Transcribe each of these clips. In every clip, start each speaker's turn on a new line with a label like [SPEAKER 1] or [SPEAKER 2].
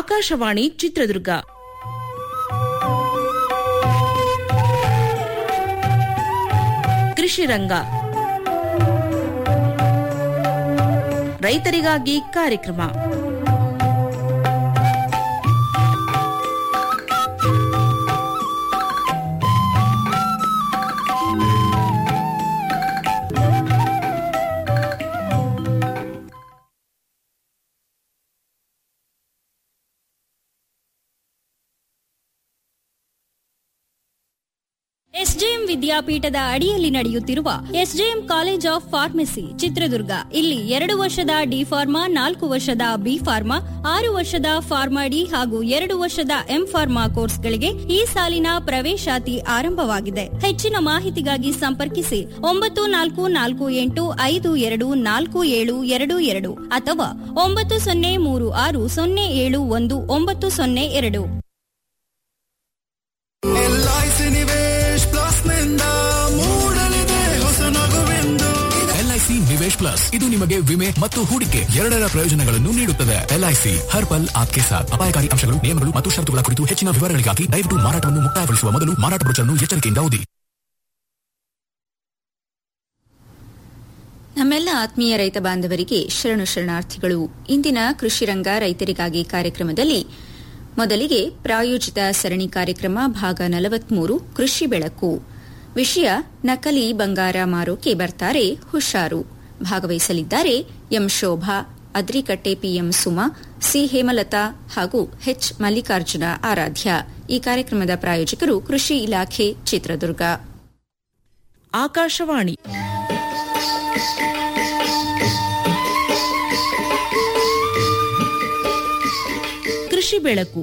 [SPEAKER 1] ಆಕಾಶವಾಣಿ ಚಿತ್ರದುರ್ಗ ಕೃಷಿ ರಂಗ ರೈತರಿಗಾಗಿ ಕಾರ್ಯಕ್ರಮ
[SPEAKER 2] ಎಸ್ಜೆಎಂ ವಿದ್ಯಾಪೀಠದ ಅಡಿಯಲ್ಲಿ ನಡೆಯುತ್ತಿರುವ SJM college of pharmacy Chitradurga ಇಲ್ಲಿ ಎರಡು ವರ್ಷದ ಡಿ ಫಾರ್ಮಾ ನಾಲ್ಕು ವರ್ಷದ ಬಿ ಫಾರ್ಮಾ ಆರು ವರ್ಷದ ಫಾರ್ಮಾ ಡಿ ಹಾಗೂ ಎರಡು ವರ್ಷದ ಎಂ ಫಾರ್ಮಾ ಕೋರ್ಸ್ಗಳಿಗೆ ಈ ಸಾಲಿನ ಪ್ರವೇಶಾತಿ ಆರಂಭವಾಗಿದೆ ಹೆಚ್ಚಿನ ಮಾಹಿತಿಗಾಗಿ ಸಂಪರ್ಕಿಸಿ ಒಂಬತ್ತು ನಾಲ್ಕು ನಾಲ್ಕು ಎಂಟು ಐದು ಎರಡು ನಾಲ್ಕು ಏಳು ಎರಡು ಎರಡು ಅಥವಾ ಒಂಬತ್ತು ಸೊನ್ನೆ ಮೂರು ಆರು ಸೊನ್ನೆ ಏಳು ಒಂದು ಒಂಬತ್ತು ಸೊನ್ನೆ ಎರಡು
[SPEAKER 3] ಎಲ್ಐಸಿ ನಿವೇಶ್ ಪ್ಲಸ್ ನಿಂದ ಮೂಡಲಿದೆ ಹೊಸ ನಗುವೆಂದು
[SPEAKER 4] ಎಲ್ಐಸಿ ನಿವೇಶ್ ಪ್ಲಸ್ ಇದು ನಿಮಗೆ ವಿಮೆ ಮತ್ತು ಹೂಡಿಕೆ ಎರಡರ ಪ್ರಯೋಜನಗಳನ್ನು ನೀಡುತ್ತದೆ ಎಲ್ಐಸಿ ಹರ್ ಪಲ್ ಆಪ್ಕೆ ಸಾಥ್ ಅಪಾಯಕಾರಿ ಅಂಶಗಳು ನಿಯಮಗಳು ಮತ್ತು ಷರತ್ತುಗಳ ಕುರಿತು ಹೆಚ್ಚಿನ ವಿವರಗಳಿಗಾಗಿ ದಯವಿಟ್ಟು ಮಾರಾಟವನ್ನು ಮುಕ್ತಾಯಗೊಳಿಸುವ ಮೊದಲು ಮಾರಾಟ ಬ್ರೋಚರ್ನ್ನು ಎಚ್ಚರಿಕೆಯಿಂದ ಓದಿ
[SPEAKER 5] ನಮ್ಮೆಲ್ಲ ಆತ್ಮೀಯ ರೈತ ಬಾಂಧವರಿಗೆ ಶರಣು ಶರಣಾರ್ಥಿಗಳು ಇಂದಿನ ಕೃಷಿ ರಂಗ ರೈತರಿಗಾಗಿ ಕಾರ್ಯಕ್ರಮದಲ್ಲಿ ಮೊದಲಿಗೆ ಪ್ರಾಯೋಜಿತ ಸರಣಿ ಕಾರ್ಯಕ್ರಮ ಭಾಗ ನಲವತ್ಮೂರು ಕೃಷಿ ಬೆಳಕು ವಿಷಯ ನಕಲಿ ಬಂಗಾರ ಮಾರೋಕೆ ಬರ್ತಾರೆ ಹುಷಾರು ಭಾಗವಹಿಸಲಿದ್ದಾರೆ M Shobha Adrikatte PM Suma C Hemalatha ಹಾಗೂ ಎಚ್ ಮಲ್ಲಿಕಾರ್ಜುನ ಆರಾಧ್ಯ ಈ ಕಾರ್ಯಕ್ರಮದ ಪ್ರಾಯೋಜಕರು ಕೃಷಿ ಇಲಾಖೆ ಚಿತ್ರದುರ್ಗ
[SPEAKER 1] ಆಕಾಶವಾಣಿ ಕೃಷಿ ಬೆಳಕು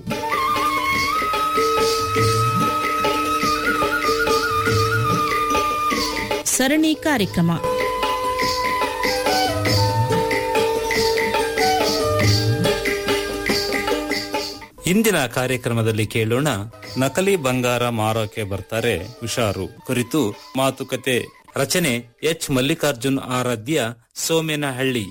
[SPEAKER 1] ಸರಣಿ ಕಾರ್ಯಕ್ರಮ
[SPEAKER 6] ಇಂದಿನ ಕಾರ್ಯಕ್ರಮದಲ್ಲಿ ಕೇಳೋಣ ನಕಲಿ ಬಂಗಾರ ಮಾರೋಕೆ ಬರ್ತಾರೆ ಹುಷಾರು ಕುರಿತು ಮಾತುಕತೆ ರಚನೆ ಎಚ್ ಮಲ್ಲಿಕಾರ್ಜುನ್ ಆರಾಧ್ಯ ಸೋಮೇನಹಳ್ಳಿ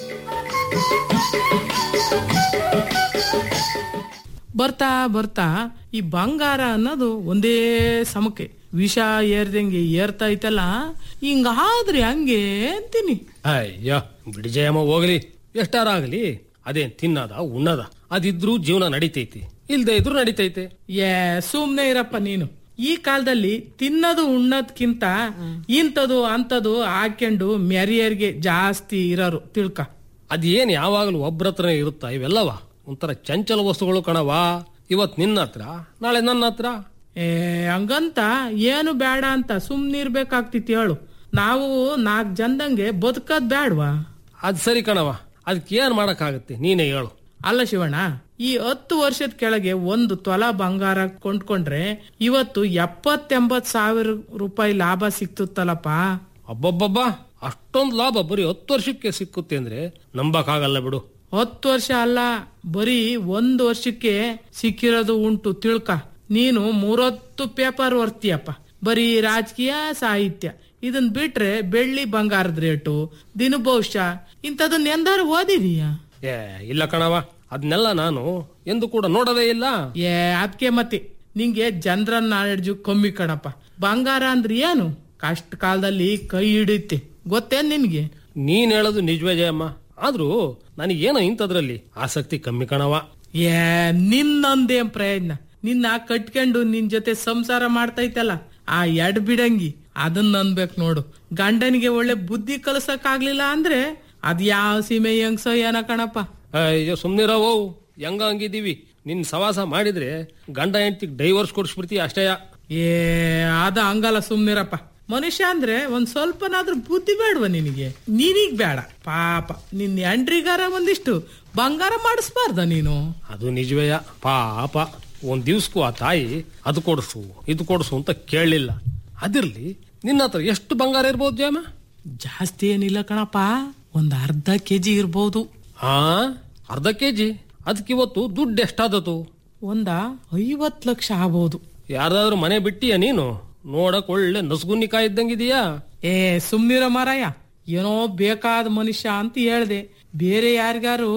[SPEAKER 7] ಬರ್ತಾ ಬರ್ತಾ ಈ ಬಂಗಾರ ಅನ್ನೋದು ಒಂದೇ ಸಮಕ್ಕೆ ವಿಷ ಏರ್ದಂಗೆ ಏರ್ತಾ ಐತಲ್ಲ ಹಿಂಗಾದ್ರೆ ಹಂಗೆ ಅಂತೀನಿ
[SPEAKER 8] ಅಯ್ಯೋ ಬಿಡಿಜಯಮ್ಮ ಹೋಗ್ಲಿ ಎಷ್ಟಾರ ಆಗಲಿ ಅದೇನ್ ತಿನ್ನದ ಉಣ್ಣದ ಅದಿದ್ರೂ ಜೀವನ ನಡಿತೈತಿ ಇಲ್ದೇ ಇದ್ರು ನಡಿತೈತೆ
[SPEAKER 7] ಏ ಸುಮ್ನೆ ಇರಪ್ಪ ನೀನು ಈ ಕಾಲದಲ್ಲಿ ತಿನ್ನೋದು ಉಣ್ಣೋದ್ಕಿಂತ ಇಂಥದು ಅಂಥದು ಹಾಕೊಂಡು ಮೆರಿಯರ್ಗೆ ಜಾಸ್ತಿ ಇರೋರು ತಿಳ್ಕ
[SPEAKER 8] ಅದೇನ್ ಯಾವಾಗಲೂ ಒಬ್ರ ಹತ್ರನೇ ಇರುತ್ತಾ ಇವೆಲ್ಲವ ಒಂಥರ ಚಂಚಲ ವಸ್ತುಗಳು ಕಣವಾ ಇವತ್ ನಿನ್ನ ಹತ್ರ ನಾಳೆ ನನ್ನ ಹತ್ರ
[SPEAKER 7] ಏ ಹಂಗಂತ ಏನು ಬೇಡ ಅಂತ ಸುಮ್ನಿರ್ಬೇಕಾಗ್ತಿತ್ತು ಹೇಳು ನಾವು ನಾಲ್ಕು ಜನದಂಗೆ ಬದುಕದ್ ಬೇಡ್ವಾ
[SPEAKER 8] ಅದ್ ಸರಿ ಕಣವ ಅದಕ್ಕೆ ಏನ್ ಮಾಡಕ್ಕಾಗತ್ತೆ ನೀನೇ ಹೇಳು
[SPEAKER 7] ಅಲ್ಲ ಶಿವಣ್ಣ ಈ ಹತ್ತು ವರ್ಷದ ಕೆಳಗೆ ಒಂದು ತೊಲ ಬಂಗಾರ ಕೊಂಡ್ಕೊಂಡ್ರೆ ಇವತ್ತು ಎಪ್ಪತ್ತೆಂಬತ್ ಸಾವಿರ ರೂಪಾಯಿ ಲಾಭ ಸಿಕ್ತುತ್ತಲ್ಲಪ್ಪ
[SPEAKER 8] ಅಬ್ಬಬ್ಬಬ್ಬ ಅಷ್ಟೊಂದು ಲಾಭ ಬರೀ ಹತ್ತು ವರ್ಷಕ್ಕೆ ಸಿಕ್ಕುತ್ತೆ ಅಂದ್ರೆ ನಂಬಕ್ಕಾಗಲ್ಲ ಬಿಡು
[SPEAKER 7] ಹತ್ತು ವರ್ಷ ಅಲ್ಲ ಬರೀ ಒಂದು ವರ್ಷಕ್ಕೆ ಸಿಕ್ಕಿರೋದು ಉಂಟು ತಿಳ್ಕ ನೀನು ಮೂರೊತ್ತು ಪೇಪರ್ ವರ್ತಿಯಪ್ಪ ಬರೀ ರಾಜಕೀಯ ಸಾಹಿತ್ಯ ಇದನ್ ಬಿಟ್ರೆ ಬೆಳ್ಳಿ ಬಂಗಾರದ ರೇಟು ದಿನಭವಿಷ್ಯ ಇಂಥದನ್ನ ಎಂದಾರು ಓದಿದೀಯಾ
[SPEAKER 8] ಏ ಇಲ್ಲ ಕಣವ ಅದನ್ನೆಲ್ಲ ನಾನು ಎಂದು ಕೂಡ ನೋಡೋದೇ ಇಲ್ಲ
[SPEAKER 7] ಏ ಅದಕ್ಕೆ ಮತ್ತೆ ನಿಂಗೆ ಜನರ ನಾಲೆಡ್ಜು ಕಮ್ಮಿ ಕಣಪ್ಪ ಬಂಗಾರ ಅಂದ್ರೆ ಏನು ಕಷ್ಟ ಕಾಲದಲ್ಲಿ ಕೈ ಹಿಡಿಯುತ್ತೆ ಗೊತ್ತೇನ್ ನಿನ್ಗೆ
[SPEAKER 8] ನೀನ್ ಹೇಳೋದು ನಿಜವೇ ಜಯಮ್ಮ ಆದ್ರೂ ನನಗೇನೋ ಇಂಥದ್ರಲ್ಲಿ ಆಸಕ್ತಿ ಕಮ್ಮಿ ಕಣವ
[SPEAKER 7] ಏ ನಿನ್ನೊಂದೇನ್ ಪ್ರಯೋಜನ ನಿನ್ನ ಕಟ್ಕೊಂಡು ನಿನ್ ಜೊತೆ ಸಂಸಾರ ಮಾಡ್ತೈತಲ್ಲ ಆ ಎಡ್ ಬಿಡಂಗಿ ಅದನ್ನ ಅನ್ಬೇಕು ನೋಡು ಗಂಡನಿಗೆ ಒಳ್ಳೆ ಬುದ್ಧಿ ಕಲಸಕ್ ಆಗ್ಲಿಲ್ಲ ಅಂದ್ರೆ ಅದ್ ಯಾವ ಸೀಮೆ ಹೆಂಗ್ಸೋ ಏನ ಕಣಪ್ಪ
[SPEAKER 8] ಅಯ್ಯೋ ಸುಮ್ನಿರವೋ ಹೆಂಗ ಹಂಗಿದೀವಿ ನಿನ್ ಸವಾಸ ಮಾಡಿದ್ರೆ ಗಂಡ ಹೆಂಡತಿಗೆ ಡೈವರ್ಸ್ ಕೊಡಿಸ್ಬಿಡ್ತೀಯ ಅಷ್ಟೇಯ
[SPEAKER 7] ಏ ಅದ ಹಂಗಲ್ಲ ಸುಮ್ನಿರಪ್ಪ ಮನುಷ್ಯ ಅಂದ್ರೆ ಒಂದ್ ಸ್ವಲ್ಪನಾದ್ರೂ ಬುದ್ಧಿ ಬೇಡವ ನಿನಗೆ ನೀನೀಗ್ ಬೇಡ ಪಾಪ ನಿನ್ ಎಂಡ್ರಿಗಾರ ಒಂದಿಷ್ಟು ಬಂಗಾರ ಮಾಡಿಸ್ಬಾರ್ದ ನೀನು
[SPEAKER 8] ಅದು ನಿಜವೇಯ ಪಾಪ ಒಂದ್ ದಿವ್ಸಕ್ಕೂ ಆ ತಾಯಿ ಅದು ಕೊಡ್ಸು ಇದು ಕೊಡ್ಸು ಅಂತ ಕೇಳಲಿಲ್ಲ ಅದಿರ್ಲಿ ನಿನ್ನ ಹತ್ರ ಎಷ್ಟು ಬಂಗಾರ ಇರ್ಬೋದು ಜಯಮ್ಮ
[SPEAKER 7] ಜಾಸ್ತಿ ಏನಿಲ್ಲ ಕಣಪ್ಪ ಒಂದ್ ಅರ್ಧ ಕೆಜಿ ಇರ್ಬೋದು
[SPEAKER 8] ಹಾ ಅರ್ಧ ಕೆಜಿ ಅದಕ್ಕೆ ಇವತ್ತು ದುಡ್ಡು ಎಷ್ಟಾದತು
[SPEAKER 7] ಒಂದ ಐವತ್ ಲಕ್ಷ ಆಗ್ಬೋದು
[SPEAKER 8] ಯಾರ್ದಾದ್ರೂ ಮನೆ ಬಿಟ್ಟಿಯ ನೀನು ನೋಡಕ್ ಒಳ್ಳೆ ನಸ್ಗುನ್ನಿಕಾಯಿ ಇದ್ದಂಗಿದೀಯಾ
[SPEAKER 7] ಏ ಸುಮ್ನಿರ ಮಾರಾಯ ಏನೋ ಬೇಕಾದ ಮನುಷ್ಯ ಅಂತ ಹೇಳ್ದೆ ಬೇರೆ ಯಾರಿಗಾರು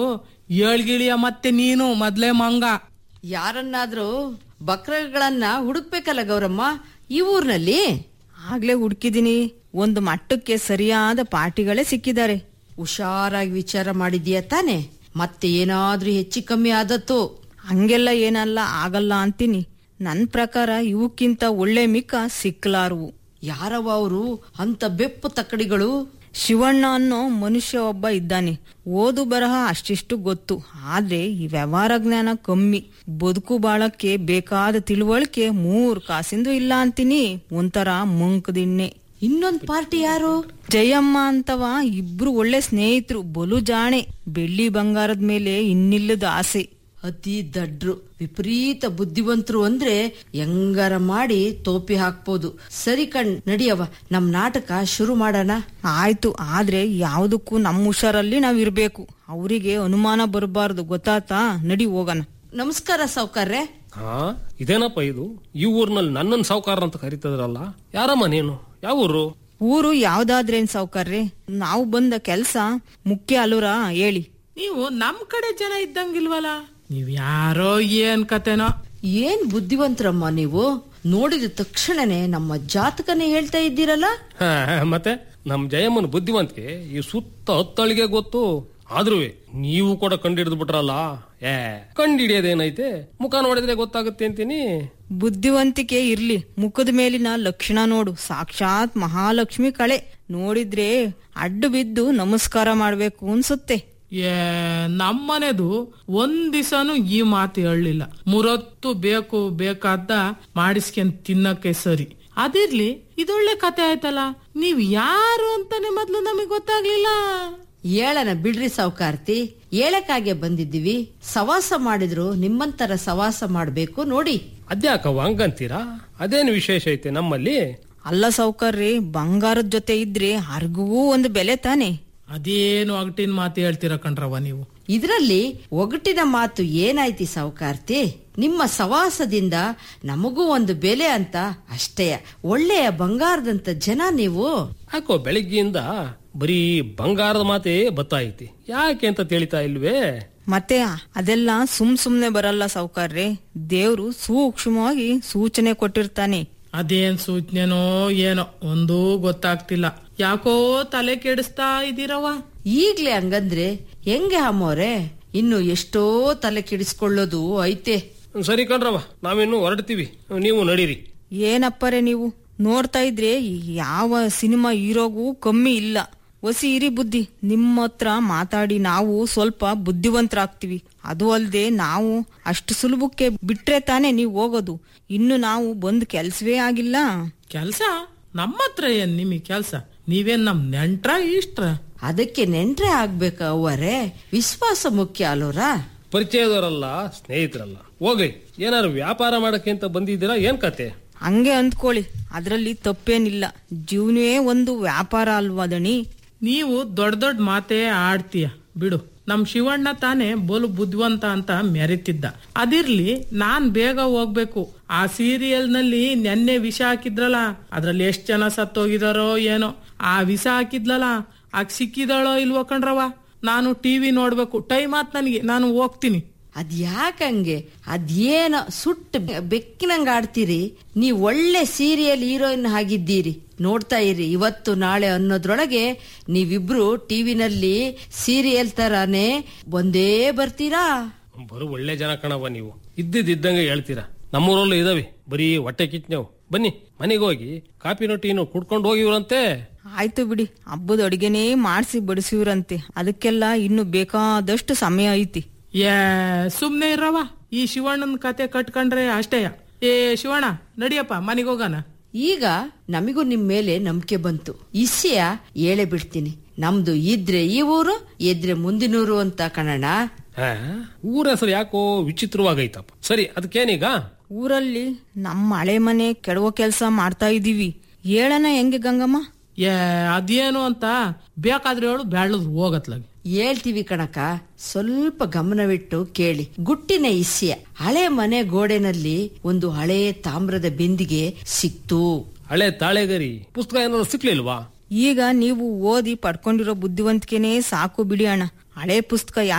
[SPEAKER 7] ಏಳ್ಗಿಳಿಯ ಮತ್ತೆ ನೀನು ಮೊದ್ಲೇ ಮಂಗ
[SPEAKER 9] ಯಾರನ್ನಾದ್ರೂ ಬಕ್ರಗಳನ್ನ ಹುಡುಕ್ಬೇಕಲ್ಲ ಗೌರಮ್ಮ ಈ ಊರ್ನಲ್ಲಿ
[SPEAKER 10] ಆಗ್ಲೇ ಹುಡುಕಿದೀನಿ ಒಂದು ಮಟ್ಟಕ್ಕೆ ಸರಿಯಾದ ಪಾರ್ಟಿಗಳೇ ಸಿಕ್ಕಿದ್ದಾರೆ
[SPEAKER 9] ಹುಷಾರಾಗಿ ವಿಚಾರ ಮಾಡಿದೀಯ ತಾನೆ ಮತ್ತೆ ಏನಾದ್ರೂ ಹೆಚ್ಚು ಕಮ್ಮಿ ಆದತ್ತು
[SPEAKER 10] ಹಂಗೆಲ್ಲ ಏನಲ್ಲ ಆಗಲ್ಲ ಅಂತೀನಿ ನನ್ ಪ್ರಕಾರ ಇವಕ್ಕಿಂತ ಒಳ್ಳೆ ಮಿಕ್ಕ ಸಿಕ್ಲಾರ್ವು
[SPEAKER 9] ಯಾರವ ಅವರು ಅಂತ ಬೆಪ್ಪು ತಕ್ಕಡಿಗಳು
[SPEAKER 10] ಶಿವಣ್ಣ ಅನ್ನೋ ಮನುಷ್ಯ ಒಬ್ಬ ಇದ್ದಾನೆ ಓದು ಬರಹ ಅಷ್ಟಿಷ್ಟು ಗೊತ್ತು ಆದ್ರೆ ಈ ವ್ಯವಹಾರ ಜ್ಞಾನ ಕಮ್ಮಿ ಬದುಕು ಬಾಳಕ್ಕೆ ಬೇಕಾದ ತಿಳುವಳಿಕೆ ಮೂರ್ ಕಾಸಿಂದು ಇಲ್ಲ ಅಂತೀನಿ ಒಂಥರ ಮಂಕದಿಣ್ಣೆ
[SPEAKER 9] ಇನ್ನೊಂದ್ ಪಾರ್ಟಿ ಯಾರು
[SPEAKER 10] ಜಯಮ್ಮ ಅಂತವ ಇಬ್ರು ಒಳ್ಳೆ ಸ್ನೇಹಿತರು ಬಲು ಜಾಣೆ ಬೆಳ್ಳಿ ಬಂಗಾರದ ಮೇಲೆ ಇನ್ನಿಲ್ಲದ ಆಸೆ
[SPEAKER 9] ಅತಿ ದಡ್ರು ವಿಪರೀತ ಬುದ್ಧಿವಂತರು ಅಂದ್ರೆ ಹೆಂಗಾರ ಮಾಡಿ ತೋಪಿ ಹಾಕ್ಬೋದು ಸರಿ ಕಣ್ ನಡಿಯವ ನಮ್ ನಾಟಕ ಶುರು ಮಾಡೋಣ
[SPEAKER 10] ಆಯ್ತು ಆದ್ರೆ ಯಾವ್ದಕ್ಕೂ ನಮ್ಮ ಹುಷಾರಲ್ಲಿ ನಾವ್ ಇರ್ಬೇಕು ಅವರಿಗೆ ಅನುಮಾನ ಬರಬಾರ್ದು ಗೊತ್ತಾತಾ ನಡಿ ಹೋಗೋಣ
[SPEAKER 9] ನಮಸ್ಕಾರ ಸಾವ್ಕಾರ್ರೆ
[SPEAKER 8] ಹಾ ಇದೇನಪ್ಪ ಇದು ಈ ಊರಿನಲ್ಲಿ ನನ್ನನ್ ಸಾವುಕಾರ ಅಂತ ಕರಿತದ್ರಲ್ಲ ಯಾರಮ್ಮ ನೀನು ಯಾವ ಊರು
[SPEAKER 10] ಊರು ಯಾವ್ದಾದ್ರೇನ್ ಸಾವ್ಕಾರ್ರೆ ನಾವು ಬಂದ ಕೆಲ್ಸ ಮುಖ್ಯ ಅಲ್ವರ ಹೇಳಿ
[SPEAKER 7] ನೀವು ನಮ್ ಕಡೆ ಜನ ಇದ್ದಂಗಿಲ್ವಲ್ಲ ನೀವ್ ಯಾರೋ ಏನ್ ಕತೆನೋ
[SPEAKER 9] ಏನ್ ಬುದ್ಧಿವಂತರಮ್ಮ ನೀವು ನೋಡಿದ ತಕ್ಷಣನೇ ನಮ್ಮ ಜಾತಕನೇ ಹೇಳ್ತಾ ಇದ್ದೀರಲ್ಲ
[SPEAKER 8] ಹಾ, ಮತ್ತೆ ನಮ್ ಜಯಮ್ಮನ ಬುದ್ಧಿವಂತಿಕೆ ಈ ಸುತ್ತ ಹತ್ತಳಿಗೆ ಗೊತ್ತು ಆದ್ರೂ ನೀವು ಕೂಡ ಕಂಡಿಡಿದು ಬಿಟ್ರಲ್ಲ ಏ ಕಂಡಿಡಿಯೋದೇನೈತೆ ಮುಖ ನೋಡಿದ್ರೆ ಗೊತ್ತಾಗುತ್ತೆ ಅಂತೀನಿ
[SPEAKER 10] ಬುದ್ಧಿವಂತಿಕೆ ಇರ್ಲಿ ಮುಖದ ಮೇಲಿನ ಲಕ್ಷಣ ನೋಡು ಸಾಕ್ಷಾತ್ ಮಹಾಲಕ್ಷ್ಮಿ ಕಳೆ ನೋಡಿದ್ರೆ ಅಡ್ಡು ಬಿದ್ದು ನಮಸ್ಕಾರ ಮಾಡ್ಬೇಕು ಅನ್ಸುತ್ತೆ
[SPEAKER 7] ಏ ನಮ್ಮನೆದು ಒಂದ್ ದಿವಸನು ಈ ಮಾತು ಹೇಳಲಿಲ್ಲ ಮುರತ್ತು ಬೇಕು ಬೇಕಾದ ಮಾಡಿಸ್ಕೊಂಡ್ ತಿನ್ನಕ್ಕೆ ಸರಿ ಅದಿರ್ಲಿ ಇದೊಳ್ಳೆ ಕತೆ ಆಯ್ತಲ್ಲ ನೀವ್ ಯಾರು ಅಂತಾನೆ ಮೊದ್ಲು ನಮಗ್ ಗೊತ್ತಾಗ್ಲಿಲ್ಲ
[SPEAKER 9] ಏಳನ ಬಿಡ್ರಿ ಸಾವ್ಕಾರ್ತಿ ಏಳಕ್ಕಾಗೆ ಬಂದಿದ್ದೀವಿ ಸವಾಸ ಮಾಡಿದ್ರು ನಿಮ್ಮಂತರ ಸವಾಸ ಮಾಡ್ಬೇಕು ನೋಡಿ
[SPEAKER 8] ಅದ್ಯಾಕವ ಹಂಗಂತೀರಾ ಅದೇನು ವಿಶೇಷ ಐತೆ ನಮ್ಮಲ್ಲಿ
[SPEAKER 10] ಅಲ್ಲ ಸೌಕರ್ರಿ ಬಂಗಾರದ ಜೊತೆ ಇದ್ರೆ ಅರ್ಗೂ ಒಂದು ಬೆಲೆ ತಾನೆ
[SPEAKER 7] ಅದೇನು ಅಗಟಿನ ಮಾತು ಹೇಳ್ತೀರ ಕಣ್ರವ ನೀವು
[SPEAKER 9] ಇದರಲ್ಲಿ ಒಗಟಿನ ಮಾತು ಏನಾಯ್ತಿ ಸಾವುಕಾರ್ತಿ ನಿಮ್ಮ ಸವಾಸದಿಂದ ನಮಗೂ ಒಂದು ಬೆಲೆ ಅಂತ ಅಷ್ಟೇ ಒಳ್ಳೆಯ ಬಂಗಾರದಂತ ಜನ ನೀವು
[SPEAKER 8] ಯಾಕೋ ಬೆಳಿಗ್ಗೆಯಿಂದ ಬರೀ ಬಂಗಾರದ ಮಾತೇ ಬತ್ತಾಯ್ತಿ ಯಾಕೆ ಅಂತ ತಿಳಿತಾ ಇಲ್ವೇ
[SPEAKER 10] ಮತ್ತೆ ಅದೆಲ್ಲ ಸುಮ್ ಸುಮ್ನೆ ಬರಲ್ಲ ಸೌಕರ್ರೆ ದೇವ್ರು ಸೂಕ್ಷ್ಮವಾಗಿ ಸೂಚನೆ ಕೊಟ್ಟಿರ್ತಾನೆ
[SPEAKER 7] ಅದೇನ್ ಸೂಚನೆನೋ ಏನೋ ಒಂದೂ ಗೊತ್ತಾಗ್ತಿಲ್ಲ ಯಾಕೋ ತಲೆ ಕೆಡಿಸ್ತಾ ಇದೀರವ
[SPEAKER 9] ಈಗ್ಲೇ ಹಂಗಂದ್ರೆ ಹೆಂಗೆ ಅಮ್ಮೋರೆ ಇನ್ನು ಎಷ್ಟೋ ತಲೆ ಕೆಡಿಸ್ಕೊಳ್ಳೋದು ಐತೆ
[SPEAKER 8] ಸರಿ ಕಣ್ರವ ನಾವಿನ್ನು ಹೊರಡ್ತೀವಿ ನೀವು ನಡೀರಿ
[SPEAKER 10] ಏನಪ್ಪರೆ ನೀವು ನೋಡ್ತಾ ಇದ್ರೆ ಈ ಯಾವ ಸಿನಿಮಾ ಹೀರೋಗೂ ಕಮ್ಮಿ ಇಲ್ಲ ಒಸಿ ಇರಿ ಬುದ್ಧಿ ನಿಮ್ಮ ಹತ್ರ ಮಾತಾಡಿ ನಾವು ಸ್ವಲ್ಪ ಬುದ್ಧಿವಂತರಾಗ್ತೀವಿ ಅದು ಅಲ್ಲದೆ ನಾವು ಅಷ್ಟು ಸುಲಭಕ್ಕೆ ಬಿಟ್ರೆ ತಾನೇ ನೀವು ಹೋಗೋದು ಇನ್ನು ನಾವು ಬಂದ್ ಕೆಲ್ಸವೇ ಆಗಿಲ್ಲ
[SPEAKER 7] ಕೆಲ್ಸ ನಮ್ಮ ಹತ್ರ ಏನ್ ನಿಮಗ್ ಕೆಲ್ಸ ನೀವೇನ್ ನಮ್ ನೆಂಟ್ರ ಇಷ್ಟ್ರ
[SPEAKER 9] ಅದಕ್ಕೆ ನೆಂಟ್ರೆ ಆಗ್ಬೇಕ ಅವ್ವರೇ ವಿಶ್ವಾಸ ಮುಖ್ಯ ಅಲ್ಲೋರ
[SPEAKER 8] ಪರಿಚಯದವರಲ್ಲ ಸ್ನೇಹಿತರಲ್ಲ ಹೋಗ್ರಿ ಏನಾದ್ರು ವ್ಯಾಪಾರ ಮಾಡಕ್ಕೆ ಅಂತ ಬಂದಿದ್ದೀರಾ ಏನ್ ಕತೆ
[SPEAKER 10] ಹಂಗೆ ಅಂದ್ಕೊಳ್ಳಿ ಅದ್ರಲ್ಲಿ ತಪ್ಪೇನಿಲ್ಲ ಜೀವನವೇ ಒಂದು ವ್ಯಾಪಾರ ಅಲ್ವಾ ದಣಿ
[SPEAKER 7] ನೀವು ದೊಡ್ಡ ದೊಡ್ಡ ಮಾತೇ ಆಡ್ತೀಯ ಬಿಡು ನಮ್ ಶಿವಣ್ಣ ತಾನೇ ಬೋಲು ಬುದ್ಧಿವಂತ ಅಂತ ಮೆರಿತಿದ್ದ ಅದಿರ್ಲಿ ನಾನ್ ಬೇಗ ಹೋಗ್ಬೇಕು ಆ ಸೀರಿಯಲ್ ನಲ್ಲಿ ನೆನ್ನೆ ವಿಷ ಹಾಕಿದ್ರಲ್ಲ ಅದ್ರಲ್ಲಿ ಎಷ್ಟ್ ಜನ ಸತ್ತೋಗಿದಾರೋ ಏನೋ ಆ ವಿಷ ಹಾಕಿದ್ಲಲ್ಲ ಆಗ ಸಿಕ್ಕಿದಾಳೋ ಇಲ್ವೋ ಕಣ್ರವ ನಾನು ಟಿವಿ ನೋಡ್ಬೇಕು ಟೈಮ್ ಆತ್ ನನಗೆ ನಾನು ಹೋಗ್ತೀನಿ
[SPEAKER 9] ಅದ್ ಯಾಕಂಗೆ ಅದೇನೋ ಸುಟ್ಟು ಬೆ- ಬೆಕ್ಕಿನಂಗ ಆಡ್ತೀರಿ ನೀವ್ ಒಳ್ಳೆ ಸೀರಿಯಲ್ ಹೀರೋಯಿನ್ ಆಗಿದ್ದೀರಿ ನೋಡ್ತಾ ಇರಿ ಇವತ್ತು ನಾಳೆ ಅನ್ನೋದ್ರೊಳಗೆ ನೀವಿಬ್ರು ಟಿವಿನಲ್ಲಿ ಸೀರಿಯಲ್ ತರಾನೇ ಒಂದೇ ಬರ್ತೀರಾ
[SPEAKER 8] ಬರೋ ಒಳ್ಳೆ ಜನ ಕಣವ ನೀವು ಇದ್ದಿದ್ದಂಗೆ ಹೇಳ್ತೀರಾ ನಮ್ಮೂರಲ್ಲೂ ಇದಾವೆ ಬರೀ ಹೊಟ್ಟೆ ಕಿಚ್ನವು ಬನ್ನಿ ಮನೆಗೆ ಹೋಗಿ ಕಾಪಿನೋ ಟೀನೋ ಕುಡ್ಕೊಂಡು ಹೋಗಿವ್ರಂತೆ
[SPEAKER 10] ಆಯ್ತು ಬಿಡಿ ಹಬ್ಬದ ಅಡಿಗೆನೇ ಮಾಡಿಸಿ ಬಡಿಸಿವ್ರಂತೆ ಅದಕ್ಕೆಲ್ಲ ಇನ್ನು ಬೇಕಾದಷ್ಟು ಸಮಯ ಐತಿ
[SPEAKER 7] ಏ ಸುಮ್ನೆ ಇರವ ಈ ಶಿವಣ್ಣನ ಕತೆ ಕಟ್ಕೊಂಡ್ರೆ ಅಷ್ಟೇಯ ಏ ಶಿವಣ್ಣ ನಡಿಯಪ್ಪ ಮನೆಗೆ ಹೋಗೋಣ
[SPEAKER 9] ಈಗ ನಮಿಗೂ ನಿಮ್ ಮೇಲೆ ನಂಬಿಕೆ ಬಂತು ಇಸ್ಯ ಹೇಳೇ ಬಿಡ್ತೀನಿ ನಮ್ದು ಇದ್ರೆ ಈ ಊರು ಇದ್ರೆ ಮುಂದಿನೂರು ಅಂತ ಕಣಣ
[SPEAKER 8] ಆ, ಊರ ಹೆಸರು ಯಾಕೋ ವಿಚಿತ್ರವಾಗೈತಪ್ಪ ಸರಿ ಅದಕ್ಕೇನೀಗ
[SPEAKER 10] ಊರಲ್ಲಿ ನಮ್ಮ ಹಳೆ ಮನೆ ಕೆಡವೋ ಕೆಲಸ ಮಾಡ್ತಾ ಇದೀವಿ ಹೇಳನ ಹೆಂಗೆ ಗಂಗಮ್ಮ
[SPEAKER 7] ಏ ಅದೇನು ಅಂತ ಬೇಕಾದ್ರೆ ಹೇಳು ಬ್ಯಾಳದ್ ಹೋಗತ್ಲಾಗಿ
[SPEAKER 9] ಹೇಳ್ತೀವಿ ಕಣಕ ಸ್ವಲ್ಪ ಗಮನವಿಟ್ಟು ಕೇಳಿ ಗುಟ್ಟಿನ ಇಸ್ಯ ಹಳೆ ಮನೆ ಗೋಡೆನಲ್ಲಿ ಒಂದು ಹಳೆ ತಾಮ್ರದ ಬಿಂದಿಗೆ ಸಿಕ್ತು
[SPEAKER 8] ಹಳೆ ತಾಳೆಗರಿ ಪುಸ್ತಕ ಏನಾದ್ರು ಸಿಕ್ಲಿಲ್ವಾ
[SPEAKER 10] ಈಗ ನೀವು ಓದಿ ಪಡ್ಕೊಂಡಿರೋ ಬುದ್ಧಿವಂತಿಕೆನೇ ಸಾಕು ಬಿಡಿ ಅಣ್ಣ ಹಳೆ ಪುಸ್ತಕ ಯಾಕೆ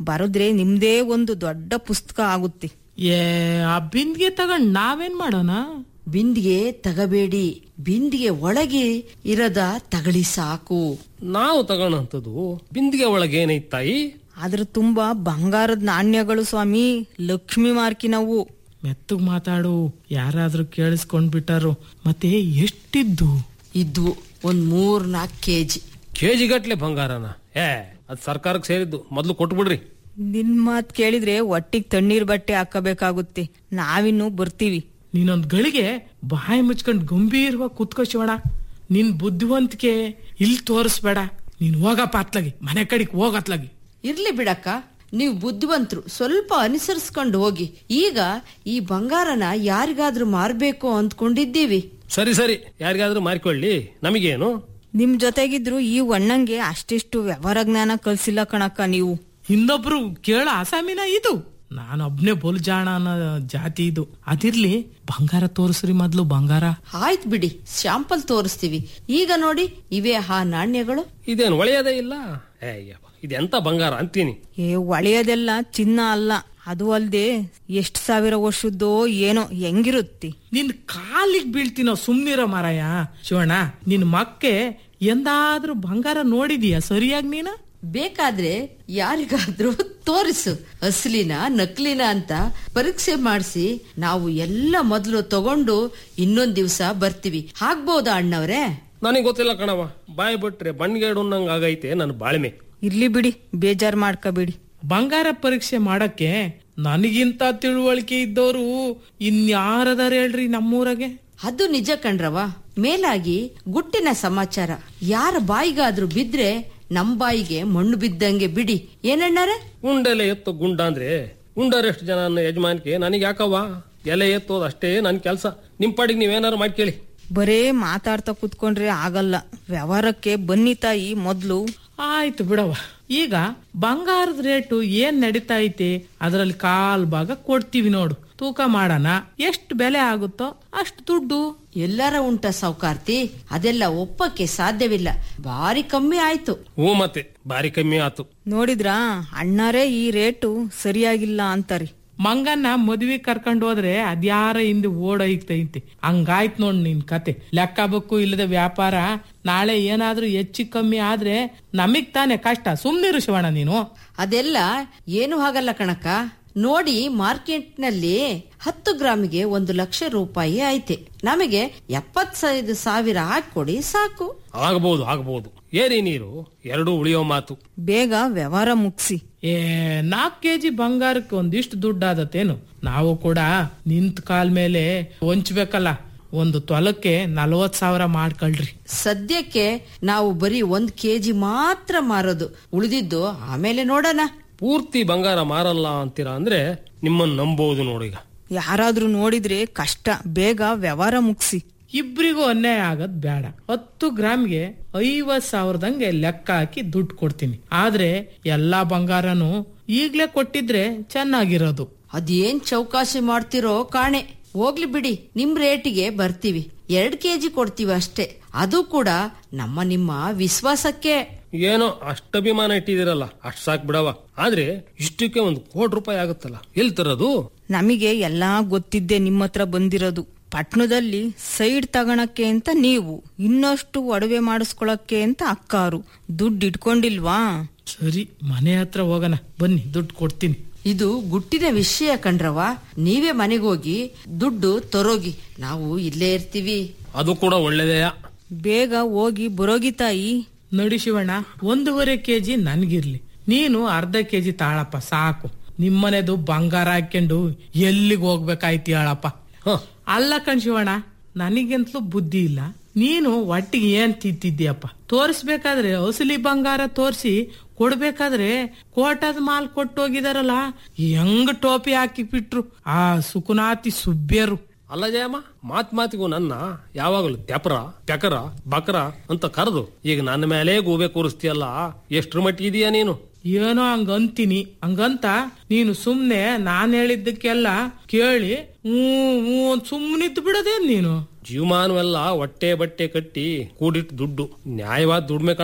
[SPEAKER 10] ಬರದ್ರೆ ನಿಮ್ದೇ ಒಂದು ದೊಡ್ಡ ಪುಸ್ತಕ ಆಗುತ್ತೆ
[SPEAKER 7] ಏ ಆ ಬಿಂದಿಗೆ ತಗೊಂಡ್ ನಾವೇನ್ ಮಾಡೋಣ
[SPEAKER 9] ಬಿಂದಿಗೆ ತಗಬೇಡಿ ಬಿಂದಿಗೆ ಒಳಗೆ ಇರದ ತಗಳಿ ಸಾಕು
[SPEAKER 8] ನಾವು ತಗೋಣಂಥದ್ದು ಬಿಂದಿಗೆ ಒಳಗೆ ಏನೈತ್ ತಾಯಿ
[SPEAKER 10] ಅದ್ರ ತುಂಬಾ ಬಂಗಾರದ ನಾಣ್ಯಗಳು ಸ್ವಾಮಿ ಲಕ್ಷ್ಮಿ ಮಾರ್ಕಿನವು
[SPEAKER 7] ಮೆತ್ತಗ್ ಮಾತಾಡು ಯಾರಾದ್ರೂ ಕೇಳಿಸ್ಕೊಂಡ್ ಬಿಟ್ಟಾರು ಮತ್ತೆ ಎಷ್ಟಿದ್ದು
[SPEAKER 9] ಇದ್ವು ಒಂದ್ ಮೂರ್ ನಾಲ್ಕು ಕೆಜಿ
[SPEAKER 8] ಕೆಜಿ ಗಟ್ಲೆ ಬಂಗಾರನ ಏ ಅದ್ ಸರ್ಕಾರಕ್ಕೆ ಸೇರಿದ್ದು ಮೊದ್ಲು ಕೊಟ್ಬಿಡ್ರಿ
[SPEAKER 10] ನಿನ್ ಮಾತ್ ಕೇಳಿದ್ರೆ ಒಟ್ಟಿಗೆ ತಣ್ಣೀರ್ ಬಟ್ಟೆ ಹಾಕಬೇಕಾಗುತ್ತೆ ನಾವಿನ್ನು ಬರ್ತೀವಿ
[SPEAKER 7] ನೀನೊಂದ್ ಗಳಿಗೆ ಬಾಯಿ ಮುಚ್ಕೊಂಡ್ ಗಂಭೀರವಾಗಿ ಕುತ್ಕೋ ಶಿವಣ ನಿನ್ ಬುದ್ಧಿವಂತಿಕೆ ಇಲ್ಲಿ ತೋರಿಸ್ಬೇಡ ನೀನ್ ಹೋಗಪ್ಪ ಅತ್ಲಾಗಿ ಮನೆ ಕಡೆಗ್ ಹೋಗತ್ಲಾಗಿ
[SPEAKER 9] ಇರ್ಲಿ ಬಿಡಕ್ಕ ನೀವು ಬುದ್ಧಿವಂತರು ಸ್ವಲ್ಪ ಅನುಸರಿಸ್ಕೊಂಡು ಹೋಗಿ ಈಗ ಈ ಬಂಗಾರನ ಯಾರಿಗಾದ್ರೂ ಮಾರ್ಬೇಕು ಅಂದ್ಕೊಂಡಿದ್ದೀವಿ
[SPEAKER 8] ಸರಿ ಸರಿ ಯಾರಿಗಾದ್ರೂ ಮಾರಿಕೊಳ್ಳಿ ನಮಗೇನು
[SPEAKER 10] ನಿಮ್ ಜೊತೆಗಿದ್ರು ಈ ಒಣ್ಣಂಗೆ ಅಷ್ಟಿಷ್ಟು ವ್ಯವಹಾರ ಜ್ಞಾನ ಕಲ್ಸಿಲ್ಲ ಕಣಕ್ಕ ನೀವು
[SPEAKER 7] ಇನ್ನೊಬ್ರು ಕೇಳ ಆಸಾಮಿನ ಇದು ನಾನೊಬ್ನೇ ಬೊಲ್ ಜಾಣ ಅನ್ನೋ ಜಾತಿ ಇದು ಅದಿರ್ಲಿ ಬಂಗಾರ ತೋರಿಸ್ರಿ ಮೊದ್ಲು ಬಂಗಾರ
[SPEAKER 9] ಆಯ್ತು ಬಿಡಿ ಶಾಂಪಲ್ ತೋರಿಸ್ತೀವಿ ಈಗ ನೋಡಿ ಇವೇ ಆ ನಾಣ್ಯಗಳು
[SPEAKER 8] ಇದೇನು ಒಳೆಯದೇ ಇಲ್ಲ ಏ ಯಪ್ಪ, ಇದೆಂತ ಬಂಗಾರ ಅಂತೀನಿ
[SPEAKER 10] ಏ ಒಳೆಯದೆಲ್ಲ ಚಿನ್ನ ಅಲ್ಲ ಅದು ಅಲ್ದೆ ಎಷ್ಟ್ ಸಾವಿರ ವರ್ಷದ್ದೋ ಏನೋ ಹೆಂಗಿರುತ್ತಿ
[SPEAKER 7] ನಿನ್ ಕಾಲಿಗೆ ಬೀಳ್ತೀನೋ ಸುಮ್ನಿರೋ ಮಾರಾಯ ಶಿವಣ್ಣ ನಿನ್ ಮಕ್ಕೆ ಎಂದಾದ್ರೂ ಬಂಗಾರ ನೋಡಿದೀಯ ಸರಿಯಾಗಿ ನೀನ
[SPEAKER 9] ಬೇಕಾದ್ರೆ ಯಾರಿಗಾದ್ರೂ ತೋರಿಸು ಅಸಲಿನ ನಕಲಿನ ಅಂತ ಪರೀಕ್ಷೆ ಮಾಡಿಸಿ ನಾವು ಎಲ್ಲ ಮೊದಲು ತಗೊಂಡು ಇನ್ನೊಂದ್ ದಿವ್ಸ ಬರ್ತೀವಿ ಆಗ್ಬೋದಾ ಅಣ್ಣವ್ರೆ
[SPEAKER 8] ನನಗೆ ಗೊತ್ತಿಲ್ಲ ಕಣವ ಬಾಯಿ ಬಿಟ್ರೆ ಬಣ್ಗೇಡು ಅನ್ನಂಗ್ ಆಗೈತೆ ನನ್ನ ಬಾಳ್ಮೆ
[SPEAKER 10] ಇರ್ಲಿ ಬಿಡಿ ಬೇಜಾರ್ ಮಾಡ್ಕೋಬೇಡಿ
[SPEAKER 7] ಬಂಗಾರ ಪರೀಕ್ಷೆ ಮಾಡಕ್ಕೆ ನನಗಿಂತ ತಿಳುವಳಿಕೆ ಇದ್ದವರು ಇನ್ಯಾರದಾರ ಹೇಳ್ರಿ ನಮ್ಮೂರಾಗೆ
[SPEAKER 9] ಅದು ನಿಜ ಕಣ್ರವ ಮೇಲಾಗಿ ಗುಟ್ಟಿನ ಸಮಾಚಾರ ಯಾರ ಬಾಯಿಗಾದ್ರೂ ಬಿದ್ರೆ ನಮ್ ಬಾಯಿಗೆ ಮಣ್ಣು ಬಿದ್ದಂಗೆ ಬಿಡಿ ಏನಣ್ಣಾರೆ
[SPEAKER 8] ಉಂಡೆಲೆ ಎತ್ತು ಗುಂಡ ಅಂದ್ರೆ ಉಂಡರೆಷ್ಟು ಜನ ಅನ್ನೋ ಯಜಮಾನಿಕೆ ನನಗೆ ಯಾಕವ್ವ ಎಲೆ ಎತ್ತೋದು ಅಷ್ಟೇ ನನ್ನ ಕೆಲಸ ನಿಮ್ ಪಾಡಿಗೆ ನೀವೇನಾರು ಮಾಡ್ಕೇಳಿ
[SPEAKER 10] ಬರೇ ಮಾತಾಡ್ತಾ ಕುತ್ಕೊಂಡ್ರೆ ಆಗಲ್ಲ ವ್ಯವಹಾರಕ್ಕೆ ಬನ್ನಿ ತಾಯಿ ಮೊದ್ಲು
[SPEAKER 7] ಆಯ್ತು ಬಿಡವ ಈಗ ಬಂಗಾರದ ರೇಟು ಏನ್ ನಡೀತಾ ಐತೆ ಅದ್ರಲ್ಲಿ ಕಾಲ್ ಭಾಗ ಕೊಡ್ತೀವಿ ನೋಡು ತೂಕ ಮಾಡೋಣ ಎಷ್ಟು ಬೆಲೆ ಆಗುತ್ತೋ ಅಷ್ಟು ದುಡ್ಡು
[SPEAKER 9] ಎಲ್ಲಾರ ಉಂಟ ಸೌಕಾರ್ತಿ ಅದೆಲ್ಲ ಒಪ್ಪಕ್ಕೆ ಸಾಧ್ಯವಿಲ್ಲ ಭಾರಿ ಕಮ್ಮಿ ಆಯ್ತು
[SPEAKER 8] ಹ್ಞೂ ಮತ್ತೆ ಬಾರಿ ಕಮ್ಮಿ ಆತು
[SPEAKER 10] ನೋಡಿದ್ರಾ ಅಣ್ಣಾರೇ ಈ ರೇಟು ಸರಿಯಾಗಿಲ್ಲ ಅಂತಾರಿ
[SPEAKER 7] ಮಂಗನ್ನ ಮದ್ವಿ ಕರ್ಕೊಂಡು ಹೋದ್ರೆ ಅದ್ಯಾರ ಹಿಂದೆ ಓಡೈತೈತಿ ಹಂಗಾಯ್ತು ನೋಡ್ ನಿನ್ ಕತೆ ಲೆಕ್ಕ ಬಕ್ಕು ಇಲ್ಲದ ವ್ಯಾಪಾರ ನಾಳೆ ಏನಾದ್ರೂ ಹೆಚ್ಚು ಕಮ್ಮಿ ಆದ್ರೆ ನಮಗ್ ತಾನೇ ಕಷ್ಟ ಸುಮ್ನಿರು ಶಿವಣ್ಣ ನೀನು
[SPEAKER 9] ಅದೆಲ್ಲ ಏನು ಆಗಲ್ಲ ಕಣಕ್ಕ ನೋಡಿ ಮಾರ್ಕೆಟ್ನಲ್ಲಿ ಹತ್ತು ಗ್ರಾಮಿಗೆ ಒಂದು ಲಕ್ಷ ರೂಪಾಯಿ ಐತೆ ನಮಗೆ ಎಪ್ಪತ್ತೈದು ಸಾವಿರ ಹಾಕೊಡಿ ಸಾಕು
[SPEAKER 8] ಆಗಬಹುದು ಆಗಬಹುದು ಏರಿ ನೀರು ಎರಡೂ ಉಳಿಯೋ ಮಾತು
[SPEAKER 10] ಬೇಗ ವ್ಯವಹಾರ ಮುಗ್ಸಿ
[SPEAKER 7] ಏ ನಾಲ್ಕು ಕೆಜಿ ಬಂಗಾರಕ್ಕೆ ಒಂದಿಷ್ಟು ದುಡ್ಡು ಆದತ್ತೇನು ನಾವು ಕೂಡ ನಿಂತ ಕಾಲ್ ಮೇಲೆ ಹೊಂಚ್ಬೇಕಲ್ಲ ಒಂದು ತೊಲಕ್ಕೆ ನಲವತ್ ಸಾವಿರ ಮಾಡ್ಕೊಳ್ರಿ
[SPEAKER 9] ಸದ್ಯಕ್ಕೆ ನಾವು ಬರೀ ಒಂದ್ ಕೆಜಿ ಮಾತ್ರ ಮಾರೋದು ಉಳಿದಿದ್ದು ಆಮೇಲೆ ನೋಡೋಣ
[SPEAKER 8] ಪೂರ್ತಿ ಬಂಗಾರ ಮಾರಲ್ಲ ಅಂತೀರಾ ಅಂದ್ರೆ ನಿಮ್ಮನ್ನ ನಂಬೋದು ನೋಡೀಗ
[SPEAKER 10] ಯಾರಾದ್ರೂ ನೋಡಿದ್ರೆ ಕಷ್ಟ ಬೇಗ ವ್ಯವಹಾರ ಮುಗ್ಸಿ
[SPEAKER 7] ಇಬ್ರಿಗೂ ಅನ್ಯಾಯ ಆಗದ್ ಬೇಡ ಹತ್ತು ಗ್ರಾಮ್ಗೆ ಐವತ್ ಸಾವಿರದಂಗೆ ಲೆಕ್ಕ ಹಾಕಿ ದುಡ್ಡು ಕೊಡ್ತೀನಿ ಆದ್ರೆ ಎಲ್ಲಾ ಬಂಗಾರನು ಈಗ್ಲೇ ಕೊಟ್ಟಿದ್ರೆ ಚೆನ್ನಾಗಿರೋದು
[SPEAKER 9] ಅದೇನ್ ಚೌಕಾಸಿ ಮಾಡ್ತಿರೋ ಕಾಣೆ ಹೋಗ್ಲಿ ಬಿಡಿ ನಿಮ್ ರೇಟಿಗೆ ಬರ್ತೀವಿ ಎರಡ್ ಕೆಜಿ ಕೊಡ್ತೀವಿ ಅಷ್ಟೇ ಅದು ಕೂಡ ನಮ್ಮ ನಿಮ್ಮ ವಿಶ್ವಾಸಕ್ಕೆ
[SPEAKER 8] ಏನೋ ಅಷ್ಟಭಿಮಾನ ಇಟ್ಟಿದಿರಲ್ಲ ಅಷ್ಟ್ ಸಾಕ್ ಬಿಡವ ಆದ್ರೆ ಇಷ್ಟಕ್ಕೆ ಒಂದು ಕೋಟಿ ರೂಪಾಯಿ ಆಗುತ್ತಲ್ಲ ಎಲ್ಲಿ ತರೋದು
[SPEAKER 10] ನಮಗೆ ಎಲ್ಲಾ ಗೊತ್ತಿದ್ದೆ ನಿಮ್ಮ ಹತ್ರ ಬಂದಿರೋದು ಪಟ್ನದಲ್ಲಿ ಸೈಡ್ ತಗೊಳಕ್ಕೆ ಅಂತ ನೀವು ಇನ್ನಷ್ಟು ಒಡವೆ ಮಾಡಿಸ್ಕೊಳಕ್ಕೆ ಅಂತ ಅಕ್ಕಾರು ದುಡ್ಡು ಇಟ್ಕೊಂಡಿಲ್ವಾ
[SPEAKER 7] ಸರಿ ಮನೆ ಹತ್ರ ಹೋಗೋಣ ಬನ್ನಿ ದುಡ್ಡು ಕೊಡ್ತೀನಿ
[SPEAKER 9] ಇದು ಗುಟ್ಟಿನ ವಿಷಯ ಕಂಡ್ರವ ನೀವೇ ಮನೆಗೋಗಿ ದುಡ್ಡು ತರೋಗಿ ನಾವು ಇಲ್ಲೇ ಇರ್ತೀವಿ
[SPEAKER 8] ಅದು ಕೂಡ ಒಳ್ಳೇದೇಯ
[SPEAKER 10] ಬೇಗ ಹೋಗಿ ಬರೋಗಿ ತಾಯಿ
[SPEAKER 7] ನೋಡಿ ಶಿವಣ್ಣ ಒಂದೂವರೆ ಕೆಜಿ ನನ್ಗಿರ್ಲಿ ನೀನು ಅರ್ಧ ಕೆಜಿ ತಾಳಪ್ಪ ಸಾಕು ನಿಮ್ಮನೆದು ಬಂಗಾರ ಹಾಕೊಂಡು ಎಲ್ಲಿಗೆ ಹೋಗ್ಬೇಕಾಯ್ತಿ ಹೇಳಪ್ಪ
[SPEAKER 8] ಹ
[SPEAKER 7] ಅಲ್ಲ ಕಣ್ ಶಿವಣ್ಣ ನನಗಂತಲೂ ಬುದ್ಧಿ ಇಲ್ಲ ನೀನು ಒಟ್ಟಿಗೆ ಏನ್ ತಿಂತಿದ್ದೀಯಪ್ಪ ತೋರಿಸ್ಬೇಕಾದ್ರೆ ಅಸಲಿ ಬಂಗಾರ ತೋರಿಸಿ ಕೊಡ್ಬೇಕಾದ್ರೆ ಕೋಟದ ಮಾಲ್ ಕೊಟ್ಟು ಹೋಗಿದಾರಲ್ಲ ಹೆಂಗ್ ಟೋಪಿ ಹಾಕಿ ಬಿಟ್ರು ಆ ಸುಕುನಾತಿ ಸುಬ್ಬ್ಯರು
[SPEAKER 8] ಅಲ್ಲ ಜಯಮ್ಮ ಮಾತ್ ಮಾತಿಗೂ ನನ್ನ ಯಾವಾಗಲೂ ತೆಪರ ಪೆಕರ ಬಕರ ಅಂತ ಕರೆದು ಈಗ ನನ್ನ ಮೇಲೆ ಗೂಬೆ ಕೂರಿಸ್ತೀಯಲ್ಲ ಎಷ್ಟ್ರ ಮಟ್ಟಿಗೆ ಇದೀಯ ನೀನು
[SPEAKER 7] ಏನೋ ಹಂಗ ಅಂತೀನಿ ಹಂಗಂತ ನೀನು ಸುಮ್ನೆ ನಾನ್ ಹೇಳಿದ್ದಕ್ಕೆಲ್ಲ ಕೇಳಿ ಹ್ಞೂ ಹ್ಞೂ ಅಂತ ಸುಮ್ಮನಿದ್ದು ಬಿಡದೇನ್ ನೀನು
[SPEAKER 8] ಜೀವಮಾನವೆಲ್ಲ ಹೊಟ್ಟೆ ಬಟ್ಟೆ ಕಟ್ಟಿ ಕೂಡಿಟ್ಟು ದುಡ್ಡು ನ್ಯಾಯವಾದ ದುಡ್ಮೆ ಕಣವ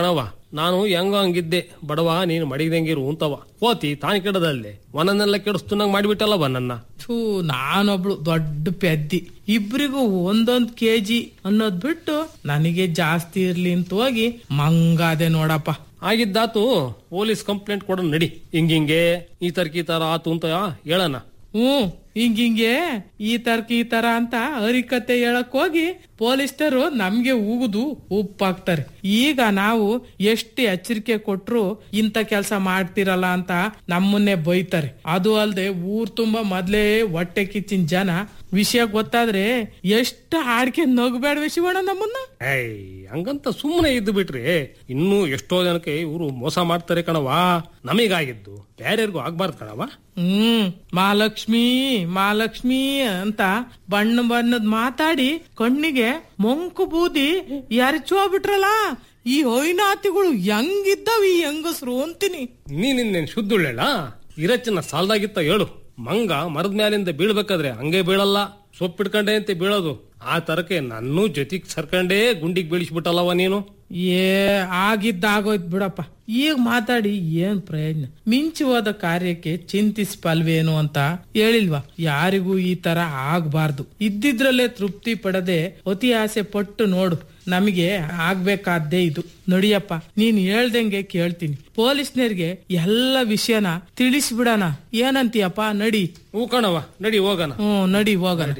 [SPEAKER 8] ನಾನು ಹೆಂಗ ಹಂಗಿದ್ದೆ ಬಡವ ನೀನು ಮಡಿದಂಗಿರು ಅಂತವ ಕೋತಿ ತಾನು ಕೆಡದಲ್ಲಿ ವನನ್ನೆಲ್ಲ ಕೆಡಿಸ್ತುನಂಗ್ ಮಾಡಿಬಿಟ್ಟಲ್ಲವ ನನ್ನ
[SPEAKER 7] ಥೂ ನಾನೊಬ್ಳು ದೊಡ್ಡ ಪೆದ್ದಿ ಇಬ್ರಿಗೂ ಒಂದೊಂದ್ ಕೆಜಿ ಅನ್ನೋದ್ ಬಿಟ್ಟು ನನಗೆ ಜಾಸ್ತಿ ಇರ್ಲಿ ಅಂತ ಹೋಗಿ ಮಂಗಾದೆ ನೋಡಪ್ಪ
[SPEAKER 8] ಆಗಿದ್ದಾತು ಪೊಲೀಸ್ ಕಂಪ್ಲೇಂಟ್ ಕೊಡ ನಡಿ ಹಿಂಗಿಂಗೆ ಈ ತರ್ಕ ಈ ತರ ಆತು ಅಂತ ಹೇಳಣ
[SPEAKER 7] ಹ್ಮ್ ಹಿಂಗಿಂಗೆ ಈ ತರ್ಕ ಈ ತರ ಅಂತ ಹರಿಕತೆ ಹೇಳಕ್ ಹೋಗಿ ಪೊಲೀಸ್ಟರು ನಮ್ಗೆ ಉಗುದು ಉಪ್ಪಾಕ್ತಾರೆ ಈಗ ನಾವು ಎಷ್ಟು ಎಚ್ಚರಿಕೆ ಕೊಟ್ರು ಇಂಥ ಕೆಲಸ ಮಾಡ್ತಿರಲ್ಲ ಅಂತ ನಮ್ಮನ್ನೇ ಬೈತಾರೆ ಅದು ಅಲ್ದೆ ಊರ್ ತುಂಬಾ ಮೊದ್ಲೇ ಹೊಟ್ಟೆ ಕಿಚ್ಚಿನ ಜನ ವಿಷಯ ಗೊತ್ತಾದ್ರೆ ಎಷ್ಟು ಹಾಡ್ಕೆ ನಗಬೇಡ್ವೆ ಶಿವಣ್ಣ ನಮ್ಮನ್ನ
[SPEAKER 8] ಏಯ್ ಹಂಗಂತ ಸುಮ್ಮನೆ ಇದ್ದು ಬಿಟ್ರಿ ಇನ್ನೂ ಎಷ್ಟೋ ಜನಕ್ಕೆ ಇವರು ಮೋಸ ಮಾಡ್ತಾರೆ ಕಣವಾ ನಮಗಾಗಿದ್ದು ಬೇರೆಯವ್ರಿಗೂ ಆಗ್ಬಾರ್ದು ಕಣವ
[SPEAKER 7] ಹ್ಮ್ ಮಹಾಲಕ್ಷ್ಮಿ ಮಹಾಲಕ್ಷ್ಮಿ ಅಂತ ಬಣ್ಣ ಬಣ್ಣದ್ ಮಾತಾಡಿ ಕಣ್ಣಿಗೆ ಮೊಂಕು ಬೂದಿ ಎರಚೋಗ್ಬಿಟ್ರಲ್ಲ ಈ ಹೊಯ್ನಾತಿಗಳು ಹೆಂಗಿದ್ದಾವ ಈ ಹೆಂಗಸ್ರು ಅಂತೀನಿ
[SPEAKER 8] ನೀನಿನ್ನೇನ್ ಶುದ್ಧುಳ್ಳೆಲ್ಲ ಇರಚ್ಚನ ಸಾಲ್ದಾಗಿತ್ತ ಹೇಳು ಮಂಗ ಮರದ ಮ್ಯಾಲಿಂದ ಬೀಳ್ಬೇಕಾದ್ರೆ ಹಂಗೆ ಬೀಳಲ್ಲ ಸೊಪ್ಪಿಡ್ಕಂಡೆ ಅಂತ ಬೀಳೋದು ಆ ತರಕ್ಕೆ ನನ್ನೂ ಜೊತೆಗ್ ಸರ್ಕಂಡೇ ಗುಂಡಿಗೆ ಬೀಳಿಸ್ಬಿಟ್ಟಲ್ಲವ ನೀನು
[SPEAKER 7] ಏ ಆಗಿದ್ದಾಗೋಯ್ತು ಬಿಡಪ್ಪ ಈಗ ಮಾತಾಡಿ ಏನ್ ಪ್ರಯೋಜನ ಮಿಂಚಿ ಹೋದ ಕಾರ್ಯಕ್ಕೆ ಚಿಂತಿಸ್ಪಲ್ವೇನು ಅಂತ ಹೇಳಿಲ್ವಾ ಯಾರಿಗೂ ಈ ತರ ಆಗ್ಬಾರ್ದು ಇದ್ದಿದ್ರಲ್ಲೇ ತೃಪ್ತಿ ಪಡದೆ ಅತಿ ಆಸೆ ಪಟ್ಟು ನೋಡು ನಮಗೆ ಆಗ್ಬೇಕಾದ್ದೇ ಇದು ನಡಿಯಪ್ಪ ನೀನ್ ಹೇಳ್ದಂಗೆ ಕೇಳ್ತೀನಿ ಪೊಲೀಸ್ನರ್ಗೆ ಎಲ್ಲ ವಿಷಯನ ತಿಳಿಸ್ಬಿಡಣ ಏನಂತೀಯಪ್ಪ ನಡಿ
[SPEAKER 8] ಹೂ ಕಣವ ನಡಿ ಹೋಗೋಣ
[SPEAKER 7] ಹ್ಮ್ ನಡಿ ಹೋಗೋಣ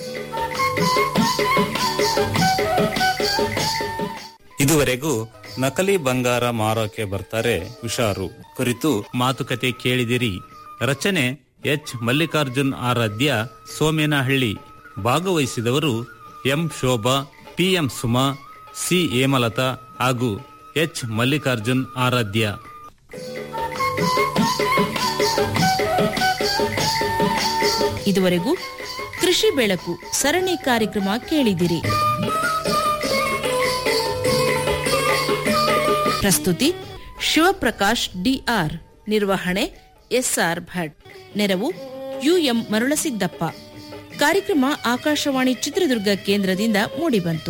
[SPEAKER 6] ಇದುವರೆಗೂ ನಕಲಿ ಬಂಗಾರ ಮಾರೋಕೆ ಬರ್ತಾರೆ ಹುಷಾರು ಕುರಿತು ಮಾತುಕತೆ ಕೇಳಿದಿರಿ ರಚನೆ ಎಚ್ ಮಲ್ಲಿಕಾರ್ಜುನ್ ಆರಾಧ್ಯ ಸೋಮೇನಹಳ್ಳಿ ಭಾಗವಹಿಸಿದವರು M Shobha PM Suma C Hemalatha ಹಾಗೂ ಎಚ್ ಮಲ್ಲಿಕಾರ್ಜುನ್ ಆರಾಧ್ಯ
[SPEAKER 1] ಇದುವರೆಗೂ ಕೃಷಿ ಬೆಳಕು ಸರಣಿ ಕಾರ್ಯಕ್ರಮ ಕೇಳಿದಿರಿ ಪ್ರಸ್ತುತಿ ಶಿವಪ್ರಕಾಶ್ ಡಿಆರ್ ನಿರ್ವಹಣೆ ಎಸ್ಆರ್ ಭಟ್ ನೆರವು ಯುಎಂ ಮರುಳಸಿದ್ದಪ್ಪ ಕಾರ್ಯಕ್ರಮ ಆಕಾಶವಾಣಿ ಚಿತ್ರದುರ್ಗ ಕೇಂದ್ರದಿಂದ ಮೂಡಿಬಂತು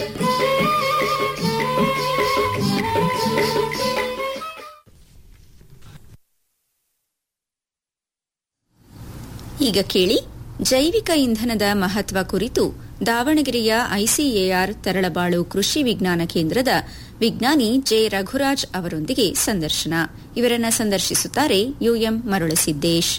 [SPEAKER 5] ಈಗ ಕೇಳಿ ಜೈವಿಕ ಇಂಧನದ ಮಹತ್ವ ಕುರಿತು ದಾವಣಗೆರೆಯ ಐಸಿಎಆರ್ ತರಳಬಾಳು ಕೃಷಿ ವಿಜ್ಞಾನ ಕೇಂದ್ರದ ವಿಜ್ಞಾನಿ ಜೆ ರಘುರಾಜ್ ಅವರೊಂದಿಗೆ ಸಂದರ್ಶನ ಇವರನ್ನ ಸಂದರ್ಶಿಸುತ್ತಾರೆ ಯುಎಂ ಮರುಳಸಿದ್ದೇಶ್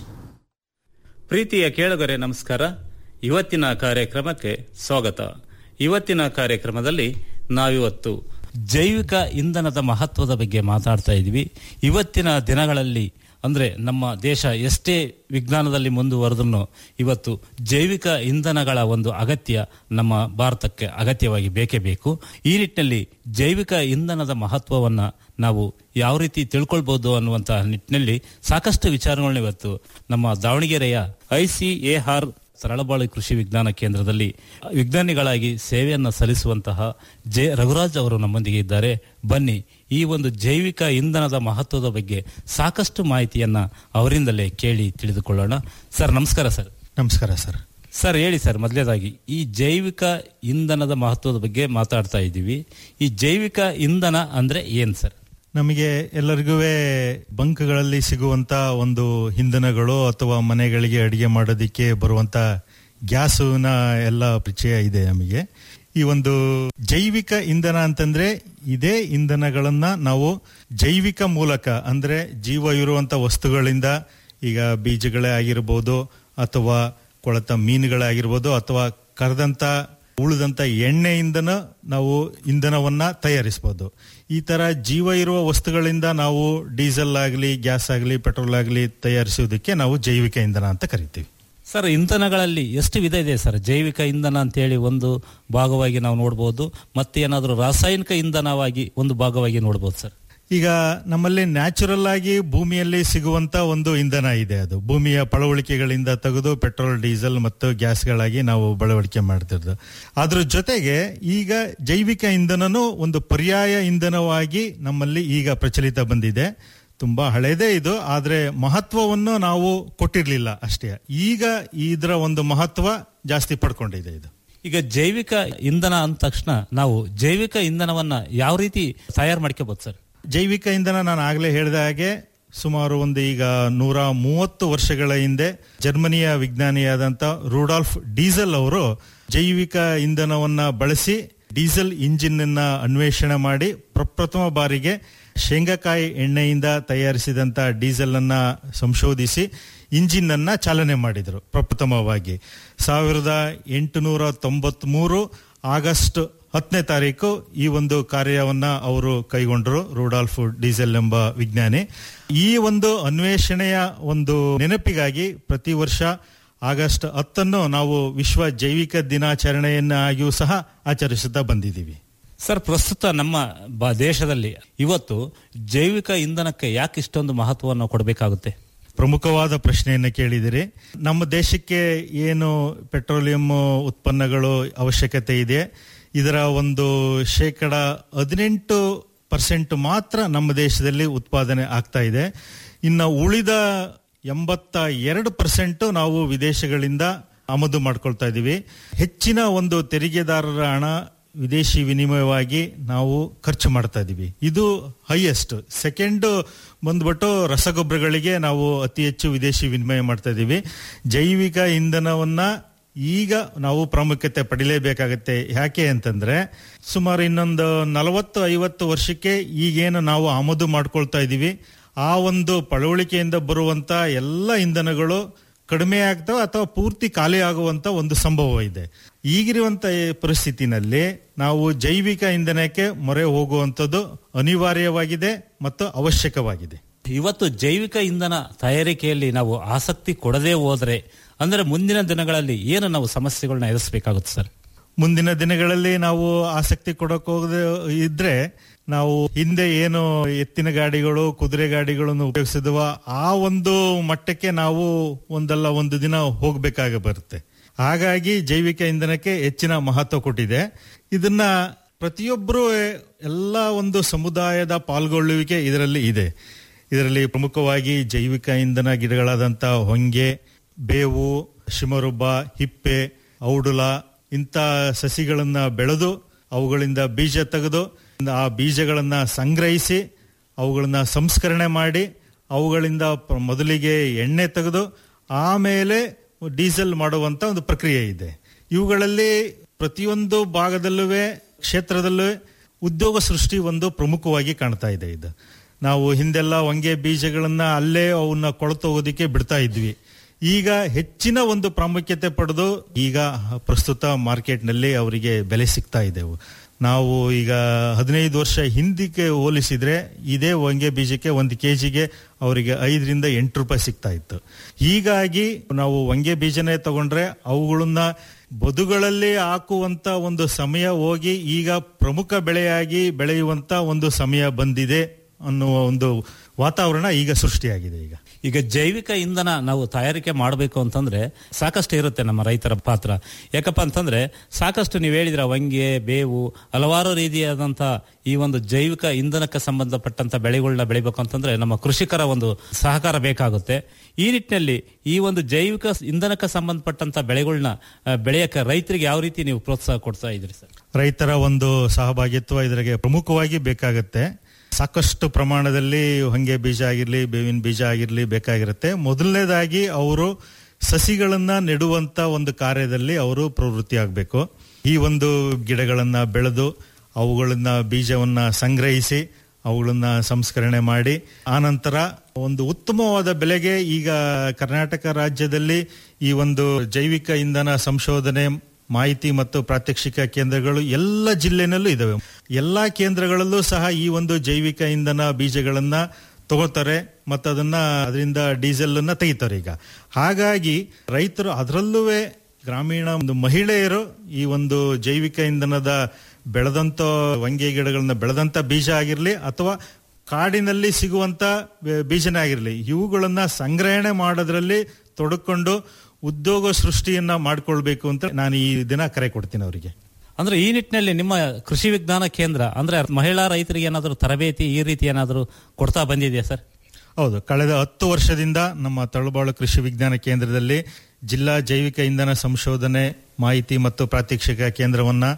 [SPEAKER 6] ಪ್ರೀತಿಯ ಕೇಳುಗರೆ ನಮಸ್ಕಾರ ಇವತ್ತಿನ ಕಾರ್ಯಕ್ರಮಕ್ಕೆ ಸ್ವಾಗತ ಇವತ್ತಿನ ಕಾರ್ಯಕ್ರಮದಲ್ಲಿ ನಾವಿವತ್ತು ಜೈವಿಕ ಇಂಧನದ ಮಹತ್ವದ ಬಗ್ಗೆ ಮಾತಾಡ್ತಾ ಇದ್ವಿ ಇವತ್ತಿನ ದಿನಗಳಲ್ಲಿ ಅಂದ್ರೆ ನಮ್ಮ ದೇಶ ಎಷ್ಟೇ ವಿಜ್ಞಾನದಲ್ಲಿ ಮುಂದುವರೆದ್ರೂ ಇವತ್ತು ಜೈವಿಕ ಇಂಧನಗಳ ಒಂದು ಅಗತ್ಯ ನಮ್ಮ ಭಾರತಕ್ಕೆ ಅಗತ್ಯವಾಗಿ ಬೇಕೇ ಬೇಕು ಈ ನಿಟ್ಟಿನಲ್ಲಿ ಜೈವಿಕ ಇಂಧನದ ಮಹತ್ವವನ್ನ ನಾವು ಯಾವ ರೀತಿ ತಿಳ್ಕೊಳ್ಬಹುದು ಅನ್ನುವಂತಹ ನಿಟ್ಟಿನಲ್ಲಿ ಸಾಕಷ್ಟು ವಿಚಾರಗಳನ್ನ ಇವತ್ತು ನಮ್ಮ ದಾವಣಗೆರೆಯ ಐಸಿಎಆರ್ ಸರಳಬಾಳು ಕೃಷಿ ವಿಜ್ಞಾನ ಕೇಂದ್ರದಲ್ಲಿ ವಿಜ್ಞಾನಿಗಳಾಗಿ ಸೇವೆಯನ್ನ ಸಲ್ಲಿಸುವಂತಹ ಜೆ ರಘುರಾಜ್ ಅವರು ನಮ್ಮೊಂದಿಗೆ ಇದ್ದಾರೆ ಬನ್ನಿ ಈ ಒಂದು ಜೈವಿಕ ಇಂಧನದ ಮಹತ್ವದ ಬಗ್ಗೆ ಸಾಕಷ್ಟು ಮಾಹಿತಿಯನ್ನ ಅವರಿಂದಲೇ ಕೇಳಿ ತಿಳಿದುಕೊಳ್ಳೋಣ ಸರ್ ನಮಸ್ಕಾರ ಸರ್
[SPEAKER 11] ನಮಸ್ಕಾರ ಸರ್
[SPEAKER 6] ಸರ್ ಹೇಳಿ ಸರ್ ಮೊದಲೇದಾಗಿ ಈ ಜೈವಿಕ ಇಂಧನದ ಮಹತ್ವದ ಬಗ್ಗೆ ಮಾತಾಡ್ತಾ ಇದ್ದೀವಿ ಈ ಜೈವಿಕ ಇಂಧನ ಅಂದ್ರೆ ಏನ್ ಸರ್
[SPEAKER 11] ನಮಗೆ ಎಲ್ಲರಿಗೂ ಬಂಕ್ಗಳಲ್ಲಿ ಸಿಗುವಂತ ಒಂದು ಇಂಧನಗಳು ಅಥವಾ ಮನೆಗಳಿಗೆ ಅಡಿಗೆ ಮಾಡೋದಕ್ಕೆ ಬರುವಂತ ಗ್ಯಾಸುನ ಎಲ್ಲ ಪರಿಚಯ ಇದೆ ನಮಗೆ ಈ ಒಂದು ಜೈವಿಕ ಇಂಧನ ಅಂತಂದ್ರೆ ಇದೇ ಇಂಧನಗಳನ್ನ ನಾವು ಜೈವಿಕ ಮೂಲಕ ಅಂದ್ರೆ ಜೀವ ಇರುವಂತ ವಸ್ತುಗಳಿಂದ ಈಗ ಬೀಜಗಳೇ ಆಗಿರ್ಬೋದು ಅಥವಾ ಕೊಳತ ಮೀನುಗಳೇ ಆಗಿರ್ಬೋದು ಅಥವಾ ಕರೆದಂತ ಉಳಿದಂತ ಎಣ್ಣೆಯಿಂದನ ನಾವು ಇಂಧನವನ್ನ ತಯಾರಿಸಬಹುದು ಈ ತರ ಜೀವ ಇರುವ ವಸ್ತುಗಳಿಂದ ನಾವು ಡೀಸೆಲ್ ಆಗಲಿ ಗ್ಯಾಸ್ ಆಗಲಿ ಪೆಟ್ರೋಲ್ ಆಗಲಿ ತಯಾರಿಸುವುದಕ್ಕೆ ನಾವು ಜೈವಿಕ ಇಂಧನ ಅಂತ ಕರಿತೀವಿ
[SPEAKER 6] ಸರ್ ಇಂಧನಗಳಲ್ಲಿ ಎಷ್ಟು ವಿಧ ಇದೆ ಸರ್ ಜೈವಿಕ ಇಂಧನ ಅಂತೇಳಿ ಒಂದು ಭಾಗವಾಗಿ ನಾವು ನೋಡಬಹುದು ಮತ್ತೆ ಏನಾದರೂ ರಾಸಾಯನಿಕ ಇಂಧನವಾಗಿ ಒಂದು ಭಾಗವಾಗಿ ನೋಡಬಹುದು ಸರ್
[SPEAKER 11] ಈಗ ನಮ್ಮಲ್ಲಿ ನ್ಯಾಚುರಲ್ ಆಗಿ ಭೂಮಿಯಲ್ಲಿ ಸಿಗುವಂತ ಒಂದು ಇಂಧನ ಇದೆ ಅದು ಭೂಮಿಯ ಪಳವಳಿಕೆಗಳಿಂದ ತೆಗೆದು ಪೆಟ್ರೋಲ್ ಡೀಸೆಲ್ ಮತ್ತು ಗ್ಯಾಸ್ಗಳಾಗಿ ನಾವು ಬಳವಳಿಕೆ ಮಾಡ್ತಿರೋದು ಅದ್ರ ಜೊತೆಗೆ ಈಗ ಜೈವಿಕ ಇಂಧನನೂ ಒಂದು ಪರ್ಯಾಯ ಇಂಧನವಾಗಿ ನಮ್ಮಲ್ಲಿ ಈಗ ಪ್ರಚಲಿತ ಬಂದಿದೆ ತುಂಬಾ ಹಳೇದೇ ಇದು ಆದ್ರೆ ಮಹತ್ವವನ್ನು ನಾವು ಕೊಟ್ಟಿರ್ಲಿಲ್ಲ ಅಷ್ಟೇ ಈಗ ಇದರ ಒಂದು ಮಹತ್ವ ಜಾಸ್ತಿ ಪಡ್ಕೊಂಡಿದೆ ಇದು
[SPEAKER 6] ಈಗ ಜೈವಿಕ ಇಂಧನ ಅಂದ ತಕ್ಷಣ ನಾವು ಜೈವಿಕ ಇಂಧನವನ್ನ ಯಾವ ರೀತಿ ತಯಾರು ಮಾಡ್ಕೋಬಹುದು ಸರ್
[SPEAKER 11] ಜೈವಿಕ ಇಂಧನ ನಾನು ಆಗಲೇ ಹೇಳಿದ ಹಾಗೆ ಸುಮಾರು ಒಂದು ಈಗ ನೂರ ಮೂವತ್ತು ವರ್ಷಗಳ ಹಿಂದೆ ಜರ್ಮನಿಯ ವಿಜ್ಞಾನಿಯಾದಂಥ ರೂಡಾಲ್ಫ್ ಡೀಸೆಲ್ ಅವರು ಜೈವಿಕ ಇಂಧನವನ್ನ ಬಳಸಿ ಡೀಸೆಲ್ ಇಂಜಿನ್ ಅನ್ನ ಅನ್ವೇಷಣೆ ಮಾಡಿ ಪ್ರಪ್ರಥಮ ಬಾರಿಗೆ ಶೇಂಗಾಕಾಯಿ ಎಣ್ಣೆಯಿಂದ ತಯಾರಿಸಿದಂತ ಡೀಸೆಲ್ ಅನ್ನ ಸಂಶೋಧಿಸಿ ಇಂಜಿನ್ ಅನ್ನ ಚಾಲನೆ ಮಾಡಿದರು ಪ್ರಪ್ರಥಮವಾಗಿ ಸಾವಿರದ ಎಂಟುನೂರ ತೊಂಬತ್ಮೂರು ಆಗಸ್ಟ್ ಹತ್ತನೇ ತಾರೀಕು ಈ ಒಂದು ಕಾರ್ಯವನ್ನ ಅವರು ಕೈಗೊಂಡರು ರೂಡಾಲ್ಫ್ ಡೀಸೆಲ್ ಎಂಬ ವಿಜ್ಞಾನಿ ಈ ಒಂದು ಅನ್ವೇಷಣೆಯ ಒಂದು ನೆನಪಿಗಾಗಿ ಪ್ರತಿ ವರ್ಷ ಆಗಸ್ಟ್ ಹತ್ತನ್ನು ನಾವು ವಿಶ್ವ ಜೈವಿಕ ದಿನಾಚರಣೆಯನ್ನಾಗಿಯೂ ಸಹ ಆಚರಿಸುತ್ತಾ ಬಂದಿದ್ದೀವಿ
[SPEAKER 6] ಸರ್ ಪ್ರಸ್ತುತ ನಮ್ಮ ಬ- ದೇಶದಲ್ಲಿ ಇವತ್ತು ಜೈವಿಕ ಇಂಧನಕ್ಕೆ ಯಾಕೆ ಇಷ್ಟೊಂದು ಮಹತ್ವವನ್ನು ಕೊಡಬೇಕಾಗುತ್ತೆ
[SPEAKER 11] ಪ್ರಮುಖವಾದ ಪ್ರಶ್ನೆಯನ್ನು ಕೇಳಿದಿರಿ ನಮ್ಮ ದೇಶಕ್ಕೆ ಏನು ಪೆಟ್ರೋಲಿಯಂ ಉತ್ಪನ್ನಗಳು ಅವಶ್ಯಕತೆ ಇದೆ ಇದರ ಒಂದು ಶೇಕಡ ಹದಿನೆಂಟು ಪರ್ಸೆಂಟ್ ಮಾತ್ರ ನಮ್ಮ ದೇಶದಲ್ಲಿ ಉತ್ಪಾದನೆ ಆಗ್ತಾ ಇದೆ ಇನ್ನು ಉಳಿದ ಎಂಬತ್ತ ಎರಡು ಪರ್ಸೆಂಟ್ ನಾವು ವಿದೇಶಗಳಿಂದ ಆಮದು ಮಾಡ್ಕೊಳ್ತಾ ಇದ್ದೀವಿ ಹೆಚ್ಚಿನ ಒಂದು ತೆರಿಗೆದಾರರ ಹಣ ವಿದೇಶಿ ವಿನಿಮಯವಾಗಿ ನಾವು ಖರ್ಚು ಮಾಡ್ತಾ ಇದೀವಿ ಇದು ಹೈಯೆಸ್ಟ್ ಸೆಕೆಂಡ್ ಬಂದ್ಬಿಟ್ಟು ರಸಗೊಬ್ಬರಗಳಿಗೆ ನಾವು ಅತಿ ಹೆಚ್ಚು ವಿದೇಶಿ ವಿನಿಮಯ ಮಾಡ್ತಾ ಇದೀವಿ ಜೈವಿಕ ಇಂಧನವನ್ನ ಈಗ ನಾವು ಪ್ರಾಮುಖ್ಯತೆ ಪಡಿಲೇಬೇಕಾಗತ್ತೆ ಯಾಕೆ ಅಂತಂದ್ರೆ ಸುಮಾರು ಇನ್ನೊಂದು ನಲವತ್ತು ಐವತ್ತು ವರ್ಷಕ್ಕೆ ಈಗೇನು ನಾವು ಆಮದು ಮಾಡ್ಕೊಳ್ತಾ ಇದೀವಿ ಆ ಒಂದು ಪಳವಳಿಕೆಯಿಂದ ಬರುವಂತ ಎಲ್ಲ ಇಂಧನಗಳು ಕಡಿಮೆ ಆಗ್ತವೆ ಅಥವಾ ಪೂರ್ತಿ ಖಾಲಿ ಆಗುವಂತ ಒಂದು ಸಂಭವ ಇದೆ ಈಗಿರುವಂತ ಈ ಪರಿಸ್ಥಿತಿನಲ್ಲಿ ನಾವು ಜೈವಿಕ ಇಂಧನಕ್ಕೆ ಮೊರೆ ಹೋಗುವಂಥದ್ದು ಅನಿವಾರ್ಯವಾಗಿದೆ ಮತ್ತು ಅವಶ್ಯಕವಾಗಿದೆ
[SPEAKER 6] ಇವತ್ತು ಜೈವಿಕ ಇಂಧನ ತಯಾರಿಕೆಯಲ್ಲಿ ನಾವು ಆಸಕ್ತಿ ಕೊಡದೇ ಹೋದ್ರೆ ಅಂದ್ರೆ ಮುಂದಿನ ದಿನಗಳಲ್ಲಿ ಏನು ನಾವು ಸಮಸ್ಯೆಗಳನ್ನ ಎದುರಿಸಬೇಕಾಗುತ್ತೆ ಸರ್
[SPEAKER 11] ಮುಂದಿನ ದಿನಗಳಲ್ಲಿ ನಾವು ಆಸಕ್ತಿ ಕೊಡಕ್ ಹೋಗದೆ ಇದ್ರೆ ನಾವು ಹಿಂದೆ ಏನು ಎತ್ತಿನ ಗಾಡಿಗಳು ಕುದುರೆ ಗಾಡಿಗಳನ್ನು ಉಪಯೋಗಿಸಿದ್ವ ಆ ಒಂದು ಮಟ್ಟಕ್ಕೆ ನಾವು ಒಂದಲ್ಲ ಒಂದು ದಿನ ಹೋಗ್ಬೇಕಾಗ ಬರುತ್ತೆ ಹಾಗಾಗಿ ಜೈವಿಕ ಇಂಧನಕ್ಕೆ ಹೆಚ್ಚಿನ ಮಹತ್ವ ಕೊಟ್ಟಿದೆ ಇದನ್ನ ಪ್ರತಿಯೊಬ್ಬರು ಎಲ್ಲ ಒಂದು ಸಮುದಾಯದ ಪಾಲ್ಗೊಳ್ಳುವಿಕೆ ಇದರಲ್ಲಿ ಇದೆ ಇದರಲ್ಲಿ ಪ್ರಮುಖವಾಗಿ ಜೈವಿಕ ಇಂಧನ ಗಿಡಗಳಾದಂಥ ಹೊಂಗೆ ಬೇವು ಶಿಮರುಬ್ಬ ಹಿಪ್ಪೆ ಔಡುಲ ಇಂಥ ಸಸಿಗಳನ್ನ ಬೆಳೆದು ಅವುಗಳಿಂದ ಬೀಜ ತೆಗೆದು ಆ ಬೀಜಗಳನ್ನ ಸಂಗ್ರಹಿಸಿ ಅವುಗಳನ್ನ ಸಂಸ್ಕರಣೆ ಮಾಡಿ ಅವುಗಳಿಂದ ಪ್ರ- ಮೊದಲಿಗೆ ಎಣ್ಣೆ ತೆಗೆದು ಆಮೇಲೆ ಡೀಸೆಲ್ ಮಾಡುವಂತ ಒಂದು ಪ್ರಕ್ರಿಯೆ ಇದೆ ಇವುಗಳಲ್ಲಿ ಪ್ರತಿಯೊಂದು ಭಾಗದಲ್ಲೂ ಕ್ಷೇತ್ರದಲ್ಲೂ ಉದ್ಯೋಗ ಸೃಷ್ಟಿ ಒಂದು ಪ್ರಮುಖವಾಗಿ ಕಾಣ್ತಾ ಇದೆ ಇದು ನಾವು ಹಿಂದೆಲ್ಲ ಹೊಂಗೆ ಬೀಜಗಳನ್ನ ಅಲ್ಲೇ ಅವನ್ನ ಕೊಳತೋಗೋದಿಕ್ಕೆ ಬಿಡ್ತಾ ಇದ್ವಿ ಈಗ ಹೆಚ್ಚಿನ ಒಂದು ಪ್ರಾಮುಖ್ಯತೆ ಪಡೆದು ಈಗ ಪ್ರಸ್ತುತ ಮಾರ್ಕೆಟ್ನಲ್ಲಿ ಅವರಿಗೆ ಬೆಲೆ ಸಿಗ್ತಾ ಇದ್ದೆವು ನಾವು ಈಗ ಹದಿನೈದು ವರ್ಷ ಹಿಂದಕ್ಕೆ ಹೋಲಿಸಿದ್ರೆ ಇದೇ ಹೊಂಗೆ ಬೀಜಕ್ಕೆ ಒಂದು ಕೆಜಿಗೆ ಅವರಿಗೆ ಐದರಿಂದ ಎಂಟು ರೂಪಾಯಿ ಸಿಗ್ತಾ ಇತ್ತು ಹೀಗಾಗಿ ನಾವು ಹೊಂಗೆ ಬೀಜನೇ ತಗೊಂಡ್ರೆ ಅವುಗಳನ್ನ ಬದುಗಳಲ್ಲಿ ಹಾಕುವಂತ ಒಂದು ಸಮಯ ಹೋಗಿ ಈಗ ಪ್ರಮುಖ ಬೆಳೆಯಾಗಿ ಬೆಳೆಯುವಂತ ಒಂದು ಸಮಯ ಬಂದಿದೆ ಅನ್ನುವ ಒಂದು ವಾತಾವರಣ ಈಗ ಸೃಷ್ಟಿಯಾಗಿದೆ ಈಗ
[SPEAKER 6] ಈಗ ಜೈವಿಕ ಇಂಧನ ನಾವು ತಯಾರಿಕೆ ಮಾಡಬೇಕು ಅಂತಂದ್ರೆ ಸಾಕಷ್ಟು ಇರುತ್ತೆ ನಮ್ಮ ರೈತರ ಪಾತ್ರ ಯಾಕಪ್ಪ ಅಂತಂದ್ರೆ ಸಾಕಷ್ಟು ನೀವು ಹೇಳಿದ್ರ ವಂಗೆ ಬೇವು ಹಲವಾರು ರೀತಿಯಾದಂತ ಈ ಒಂದು ಜೈವಿಕ ಇಂಧನಕ್ಕೆ ಸಂಬಂಧಪಟ್ಟಂತ ಬೆಳೆಗಳನ್ನ ಬೆಳಿಬೇಕು ಅಂತಂದ್ರೆ ನಮ್ಮ ಕೃಷಿಕರ ಒಂದು ಸಹಕಾರ ಬೇಕಾಗುತ್ತೆ ಈ ನಿಟ್ಟಿನಲ್ಲಿ ಈ ಒಂದು ಜೈವಿಕ ಇಂಧನಕ್ಕೆ ಸಂಬಂಧಪಟ್ಟಂತ ಬೆಳೆಗಳನ್ನ ಆ, ಬೆಳೆಯಕ್ಕೆ ರೈತರಿಗೆ ಯಾವ ರೀತಿ ನೀವು ಪ್ರೋತ್ಸಾಹ ಕೊಡ್ತಾ ಇದ್ರಿ ಸರ್
[SPEAKER 11] ರೈತರ ಒಂದು ಸಹಭಾಗಿತ್ವ ಇದರಿಗೆ ಪ್ರಮುಖವಾಗಿ ಬೇಕಾಗುತ್ತೆ ಸಾಕಷ್ಟು ಪ್ರಮಾಣದಲ್ಲಿ ಹೊಂಗೆ ಬೀಜ ಆಗಿರ್ಲಿ ಬೇವಿನ ಬೀಜ ಆಗಿರ್ಲಿ ಬೇಕಾಗಿರುತ್ತೆ ಮೊದಲನೇದಾಗಿ ಅವರು ಸಸಿಗಳನ್ನ ನೆಡುವಂತ ಒಂದು ಕಾರ್ಯದಲ್ಲಿ ಅವರು ಪ್ರವೃತ್ತಿ ಆಗಬೇಕು ಈ ಒಂದು ಗಿಡಗಳನ್ನ ಬೆಳೆದು ಅವುಗಳನ್ನ ಬೀಜವನ್ನ ಸಂಗ್ರಹಿಸಿ ಅವುಗಳನ್ನ ಸಂಸ್ಕರಣೆ ಮಾಡಿ ಆನಂತರ ಒಂದು ಉತ್ತಮವಾದ ಬೆಲೆಗೆ ಈಗ ಕರ್ನಾಟಕ ರಾಜ್ಯದಲ್ಲಿ ಈ ಒಂದು ಜೈವಿಕ ಇಂಧನ ಸಂಶೋಧನೆ ಮಾಹಿತಿ ಮತ್ತು ಪ್ರಾತ್ಯಕ್ಷಿಕ ಕೇಂದ್ರಗಳು ಎಲ್ಲ ಜಿಲ್ಲೆನಲ್ಲೂ ಇದಾವೆ ಎಲ್ಲಾ ಕೇಂದ್ರಗಳಲ್ಲೂ ಸಹ ಈ ಒಂದು ಜೈವಿಕ ಇಂಧನ ಬೀಜಗಳನ್ನ ತಗೋತಾರೆ ಮತ್ತು ಅದನ್ನ ಅದರಿಂದ ಡೀಸೆಲ್ ಅನ್ನ ತೆಗಿತಾರೆ ಈಗ ಹಾಗಾಗಿ ರೈತರು ಅದರಲ್ಲೂ ಗ್ರಾಮೀಣ ಒಂದು ಮಹಿಳೆಯರು ಈ ಒಂದು ಜೈವಿಕ ಇಂಧನದ ಬೆಳೆದಂತ ವಂಗೆ ಗಿಡಗಳನ್ನ ಬೆಳೆದಂತ ಬೀಜ ಆಗಿರ್ಲಿ ಅಥವಾ ಕಾಡಿನಲ್ಲಿ ಸಿಗುವಂತ ಬೆ- ಬೀಜನೇ ಆಗಿರಲಿ ಇವುಗಳನ್ನ ಸಂಗ್ರಹಣೆ ಮಾಡೋದ್ರಲ್ಲಿ ತೊಡಕೊಂಡು ಉದ್ಯೋಗ ಸೃಷ್ಟಿಯನ್ನ ಮಾಡ್ಕೊಳ್ಬೇಕು ಅಂತ ನಾನು ಈ ದಿನ ಕರೆ ಕೊಡ್ತೀನಿ ಅವರಿಗೆ
[SPEAKER 6] ಅಂದ್ರೆ ಈ ನಿಟ್ಟಿನಲ್ಲಿ ನಿಮ್ಮ ಕೃಷಿ ವಿಜ್ಞಾನ ಕೇಂದ್ರ ಅಂದ್ರೆ ಮಹಿಳಾ ರೈತರಿಗೆ ಏನಾದರೂ ತರಬೇತಿ ಈ ರೀತಿ ಏನಾದರೂ ಕೊಡ್ತಾ ಬಂದಿದೆಯಾ ಸರ್
[SPEAKER 11] ಹೌದು ಕಳೆದ ಹತ್ತು ವರ್ಷದಿಂದ ನಮ್ಮ ತಳುಬಾಳು ಕೃಷಿ ವಿಜ್ಞಾನ ಕೇಂದ್ರದಲ್ಲಿ ಜಿಲ್ಲಾ ಜೈವಿಕ ಇಂಧನ ಸಂಶೋಧನೆ ಮಾಹಿತಿ ಮತ್ತು ಪ್ರಾತ್ಯಕ್ಷಿಕ ಕೇಂದ್ರವನ್ನ